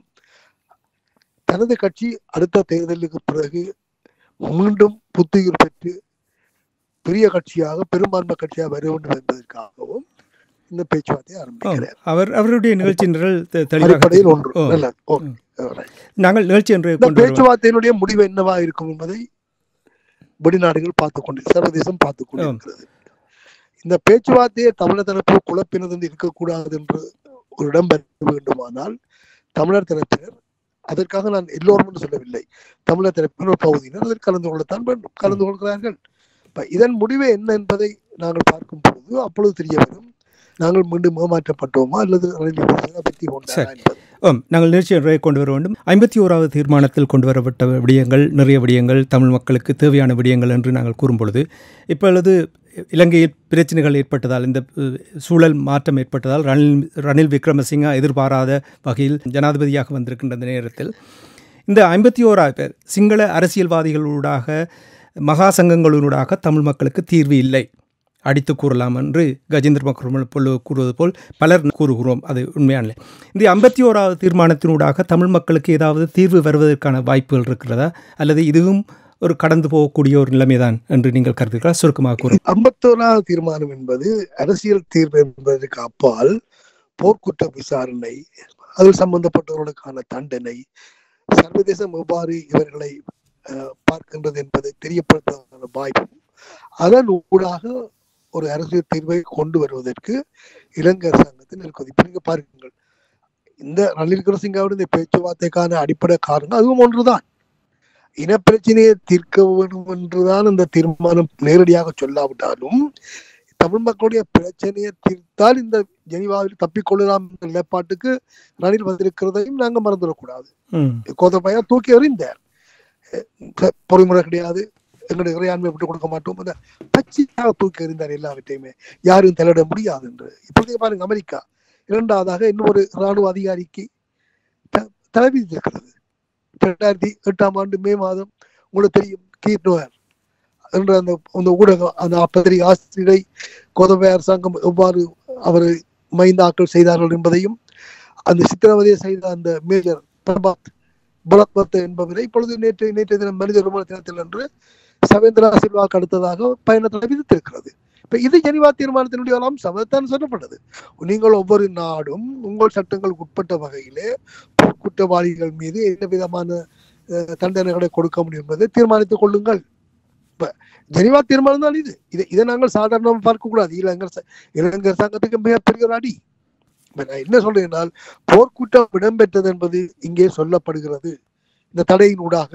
தனது கட்சி அடுத்த தேர்தலுக்கு பிறகு மீண்டும் புத்துயிர் பெற்று பெரிய கட்சியாக பெரும்பான்மை கட்சியாக வர வேண்டும் என்பதற்காகவும் இந்த பேச்சுவார்த்தையை ஆரம்பிக்கிறார் அவர் அவருடைய நிகழ்ச்சி நிரல் தெ- தெளிவாக அடிப்படையில் ஒன்று ஓ. நல்லது. ஓகே. Alright. நாங்கள் நிகழ்ச்சி என்று இந்த கொண்டு வருவோம் பேச்சுவார்த்தையினுடைய முடிவு என்னவா இருக்கும் என்பதை வெளிநாடுகள் பார்த்து கொண்டு சர்வதேசம் பார்த்து கொண்டிருக்கிறது இந்த பேச்சுவார்த்தையை தமிழர் தரப்பு குழப்பினது என்று இருக்கக்கூடாது என்று ஒரு இடம் பெற வேண்டுமானால் தமிழர் தரப்பினர் அதற்காக நான் எல்லோரும் என்று சொல்லவில்லை தமிழர் தரப்பினர் ஒரு பகுதியினர் அதில் கலந்து கொள்ளத்தான் வேண்டும் கலந்து கொள்கிறார்கள் இப்ப இதன் முடிவு என்ன என்பதை நாங்கள் பார்க்கும் பொழுது அப்பொழுது தெரிய வரும் நாங்கள் மீண்டும் ஏமாற்றப்பட்டோமா அல்லது ரணில் விக்ரமசிங்க வெற்றி கொண்டாரா என்பது ஆம் நாங்கள் நிகழ்ச்சி ஒன்றை கொண்டு வர வேண்டும் ஐம்பத்தி ஓராவது தீர்மானத்தில் கொண்டு வரப்பட்ட விடயங்கள் நிறைய விடயங்கள் தமிழ் மக்களுக்கு தேவையான விடயங்கள் என்று நாங்கள் கூறும் பொழுது இப்பொழுது இலங்கையில் பிரச்சனைகள் ஏற்பட்டதால் இந்த அஹ், சூழல் மாற்றம் ஏற்பட்டதால் ரணில் ரணில் விக்ரமசிங்கா எதிர்பாராத வகையில் ஜனாதிபதியாக வந்திருக்கின்ற இந்த நேரத்தில் இந்த ஐம்பத்தி ஓராவது பேர் சிங்கள அரசியல்வாதிகளூடாக மகா சங்கங்களூடாக தமிழ் மக்களுக்கு தீர்வு இல்லை அடித்து கூறலாம் என்று கஜேந்திர மக்ரமல் போல் கூறுவது போல் பலர் கூறுகிறோம் அது உண்மையான இந்த ஐம்பத்தி ஓராவது தீர்மானத்தினூடாக தமிழ் மக்களுக்கு ஏதாவது தீர்வு வருவதற்கான வாய்ப்புகள் இருக்கிறதா அல்லது இதுவும் ஒரு கடந்து போகக்கூடிய ஒரு நிலைமைதான் என்று நீங்கள் கருதுகிறா சுருக்கமாக கூறும் ஐம்பத்தோராவது தீர்மானம் என்பது அரசியல் தீர்வு என்பதற்கு அப்பால் போர்க்குற்ற விசாரணை அதில் சம்பந்தப்பட்டவர்களுக்கான தண்டனை சர்வதேசம் எவ்வாறு இவர்களை அஹ், பார்க்கின்றது என்பதை தெரியப்படுத்துவதற்கான வாய்ப்பு அதன் ஊடாக ஒரு அரசியல் தீர்வை கொண்டு வருவதற்கு இலங்கை அரசாங்கத்தில் இருக்குது இப்ப நீங்க பாருங்கள் இந்த ரணில் விக்ரமசிங்காவுடைய இந்த பேச்சுவார்த்தைக்கான அடிப்படை காரணம் அதுவும் ஒன்றுதான் இனப்பிரச்சனையை தீர்க்க வேண்டும் என்றுதான் இந்த தீர்மானம் நேரடியாக சொல்லாவிட்டாலும் தமிழ் மக்களுடைய பிரச்சனையை தீர்த்தால் இந்த ஜெனிவாவில் தப்பிக்கொள்ளலாம் என்ற நிலைப்பாட்டுக்கு ரணில் வந்திருக்கிறதையும் நாங்கள் மறந்துடக்கூடாது ம் கோதபையா தூக்கி எறிந்தார் அஹ் பொறிமுறை கிடையாது எங்களுடைய இறையாண்மை விட்டு கொடுக்க மாட்டோம் அந்த பச்சையாக தூக்கி எறிந்தார் எல்லாவற்றையுமே யாரும் தலையிட முடியாது என்று இப்போதைய பாருங்க அமெரிக்கா இரண்டாவதாக இன்னொரு ராணுவ அதிகாரிக்கு த- தடை விதித்திருக்கிறது ரெண்டாயிரத்தி எட்டாம் ஆண்டு மே மாதம் உங்களுக்கு தெரியும் கீட் நோயர் என்ற அந்த அந்த ஊடக அந்த பத்திரிகை ஆசிரியரை கோதபை அரசாங்கம் எவ்வாறு அவரை மைந்தாக்கள் செய்தார்கள் என்பதையும் அந்த சித்திரவதையை செய்த அந்த மேஜர் பிரபாத் பலத்வத் என்பவரை இப்பொழுது நேற்று நேற்றைய தினம் மனித உரிமை தினத்தில் என்று சவேந்திரா சில்வாக்கு அடுத்ததாக பயணத்தில் விதித்திருக்கிறது இப்ப இது ஜெனிவா தீர்மானத்தினுடைய ஒரு அம்சம் அதைத்தான் சொல்லப்பட்டது நீங்கள் ஒவ்வொரு நாடும் உங்கள் சட்டங்களுக்கு உட்பட்ட வகையிலே குற்றவாளிகள் மீது என்ன விதமான அஹ், தண்டனைகளை கொடுக்க முடியும் என்பதை தீர்மானித்துக் கொள்ளுங்கள் இப்ப ஜெனிவா தீர்மானம் தான் இது இதை இதை நாங்கள் சாதாரணமாக பார்க்க கூடாது இலங்கை அரச- இலங்கை அரசாங்கத்துக்கு மிகப்பெரிய ஒரு அடி இப்ப நான் என்ன சொல்றேன் என்றால் போர்க்குற்றம் இடம்பெற்றது என்பது இங்கே சொல்லப்படுகிறது இந்த தடையின் ஊடாக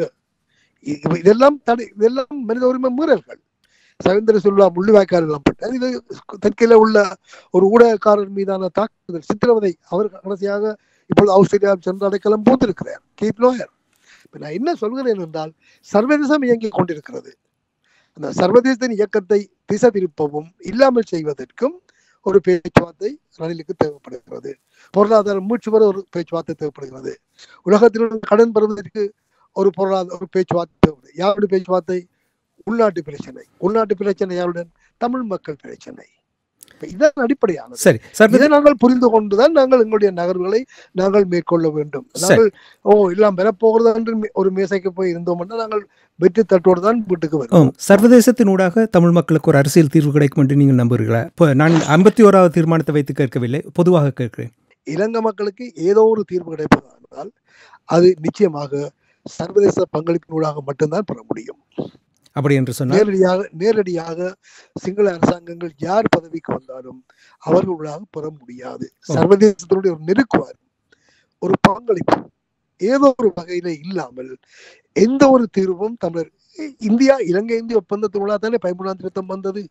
இ- இவ- இதெல்லாம் தடை இதெல்லாம் மனித உரிமை மீறல்கள் சவேந்திர சில்வா முள்ளிவாய்க்கால் எல்லாம் பட்டார் இது தெற்கில உள்ள ஒரு ஊடகக்காரர் மீதான தாக்குதல் சித்திரவதை அவர் கடைசியாக இப்பொழுது ஆஸ்திரேலியா சென்று அடைக்கலம் போந்திருக்கிறார் கீப் லோயர் இப்ப நான் என்ன சொல்கிறேன் என்றால் சர்வதேசம் இயங்கிக் கொண்டிருக்கிறது அந்த சர்வதேசத்தின் இயக்கத்தை திசை திருப்பவும் இல்லாமல் செய்வதற்கும் ஒரு பேச்சுவார்த்தை ரணிலுக்கு தேவைப்படுகிறது பொருளாதார மூச்சு வர ஒரு பேச்சுவார்த்தை தேவைப்படுகிறது உலகத்தில் உள்ள கடன் பெறுவதற்கு ஒரு பொருளாதார ஒரு பேச்சுவார்த்தை தேவைப்படுது யாருடைய பேச்சுவார்த்தை உள்நாட்டு பிரச்சனை உள்நாட்டு பிரச்சனை யாருடன் தமிழ் மக்கள் பிரச்சனை இப்ப இதன் அடிப்படையானது சரி சர்வதேச இதை நாங்கள் புரிந்து கொண்டுதான் நாங்கள் எங்களுடைய நகர்வுகளை நாங்கள் மேற்கொள்ள வேண்டும் நாங்கள் ஓ எல்லாம் பெறப்போகிறது என்று மே- ஒரு மேசைக்கு போய் இருந்தோம் என்றால் நாங்கள் வெற்றி தட்டோடு தான் வீட்டுக்கு ஆம் வருவோம் சர்வதேசத்தினூடாக தமிழ் மக்களுக்கு ஒரு அரசியல் தீர்வு கிடைக்கும் என்று நீங்கள் நம்புகிறீர்களா இப்போ நான் ஐம்பத்தி ஓராவது தீர்மானத்தை வைத்து கேட்கவில்லை பொதுவாக கேட்கிறேன் இலங்கை மக்களுக்கு ஏதோ ஒரு தீர்வு கிடைப்பதானால் அது நிச்சயமாக சர்வதேச பங்களிப்பினூடாக மட்டும்தான் பெற முடியும் அப்படி என்று சொன்னால் நேரடியாக நேரடியாக சிங்கள அரசாங்கங்கள் யார் பதவிக்கு வந்தாலும் அவர்களாக பெற முடியாது சர்வதேசத்தினுடைய ஒரு நெருக்குவார் ஒரு பங்களிப்பு ஏதோ ஒரு வகையில இல்லாமல் எந்த ஒரு தீர்வும் தமிழர் இந்தியா இலங்கை இந்திய ஒப்பந்தத்தினூடாக தானே பதிமூணாம் திருத்தம் வந்தது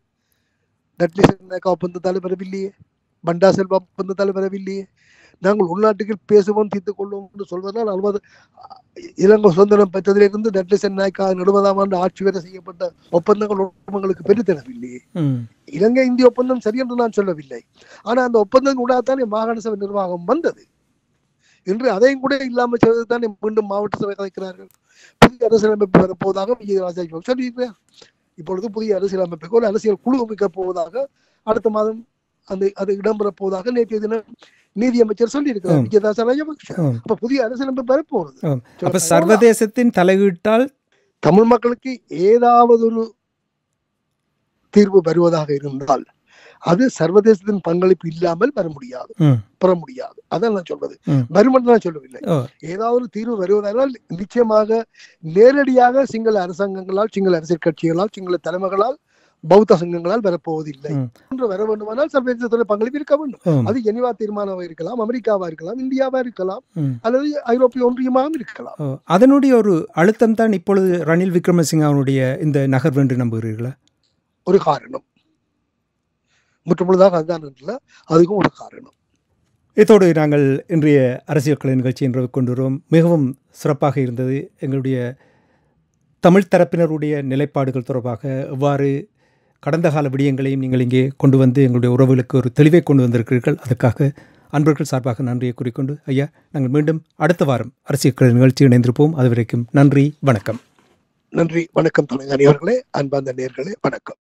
நட்லிசன் ஒப்பந்தத்தால் வரவில்லையே பண்டா செல்வா ஒப்பந்தத்தால் வரவில்லையே நாங்கள் உள்நாட்டுக்கு பேசுவோம் தீர்த்துக் கொள்வோம் என்று சொல்வதால் அறுபது இலங்கை சுதந்திரம் பெற்றதிலிருந்து நட்லிசன் நாயக்கா எழுபதாம் ஆண்டு ஆட்சி வரை செய்யப்பட்ட ஒப்பந்தங்கள் ஒப்பந்தங்களுக்கு பெற்றுத்தரவில்லையே ம், இலங்கை இந்திய ஒப்பந்தம் சரி என்று நான் சொல்லவில்லை ஆனா அந்த ஒப்பந்தம் கூட தானே மாகாண சபை நிர்வாகம் வந்தது இன்று அதையும் கூட இல்லாமல் செய்வது தானே மீண்டும் மாவட்ட சபை கலைக்கிறார்கள் புதிய அரசியலமைப்பு வரப்போவதாக விஜயராஜா சொல்லியிருக்கிறார் இப்பொழுது புதிய அரசியலமைப்புக்கு ஒரு அரசியல் குழு அமைக்க போவதாக அடுத்த மாதம் அந்த அது இடம்பெற போவதாக நேற்றைய தினம் நீதியமைச்சர் சொல்லியிருக்கிறார் ஆம். விஜயதாச ராஜபக்ஷ ஆம், அப்ப புதிய அரசியலமைப்பு வரப்போகிறது ஆம். அப்ப சர்வதேசத்தின் தலையீட்டால் தமிழ் மக்களுக்கு ஏதாவது ஒரு தீர்வு வருவதாக இருந்தால் அது சர்வதேசத்தின் பங்களிப்பு இல்லாமல் வர முடியாது ம், பெற முடியாது அதான் நான் சொல்வது ம். வருமென்று நான் சொல்லவில்லை ஓ, ஏதாவது ஒரு தீர்வு வருவதானால் நிச்சயமாக நேரடியாக சிங்கள அரசாங்கங்களால் சிங்கள அரசியல் கட்சிகளால் சிங்கள தலைமைகளால் பௌத்த சங்கங்களால் வரப்போவதில்லை ம். என்று வர வேண்டுமானால் சர்வதேசத்துடைய பங்களிப்பு இருக்க வேண்டும் ஆம், அது ஜெனிவா தீர்மானமாக இருக்கலாம் அமெரிக்காவா இருக்கலாம் இந்தியாவா இருக்கலாம் ம். அல்லது ஐரோப்பிய ஒன்றியமாகவும் இருக்கலாம் ஓ, அதனுடைய ஒரு அழுத்தம் தான் இப்பொழுது ரணில் விக்ரமசிங்காவுடைய இந்த நகர்வு என்று நம்புகிறீர்களா ஒரு காரணம் முற்றுமுழுதாக அதுதான் இல்லை அதுக்கும் ஒரு காரணம் இதோடு நாங்கள் இன்றைய அரசியல் கலை நிகழ்ச்சி என்று கொண்டு வருவோம் மிகவும் சிறப்பாக இருந்தது எங்களுடைய தமிழ் தரப்பினருடைய நிலைப்பாடுகள் தொடர்பாக எவ்வாறு கடந்த கால விடயங்களையும் நீங்கள் இங்கே கொண்டு வந்து எங்களுடைய உறவுகளுக்கு ஒரு தெளிவை கொண்டு வந்திருக்கிறீர்கள் அதற்காக அன்பர்கள் சார்பாக நன்றியை கூறிக்கொண்டு ஐயா நாங்கள் மீண்டும் அடுத்த வாரம் அரசியல் கலை நிகழ்ச்சி இணைந்திருப்போம் அது வரைக்கும் நன்றி வணக்கம் நன்றி வணக்கம் தலைஞானி அவர்களே அன்பார்ந்த நேர்களே வணக்கம்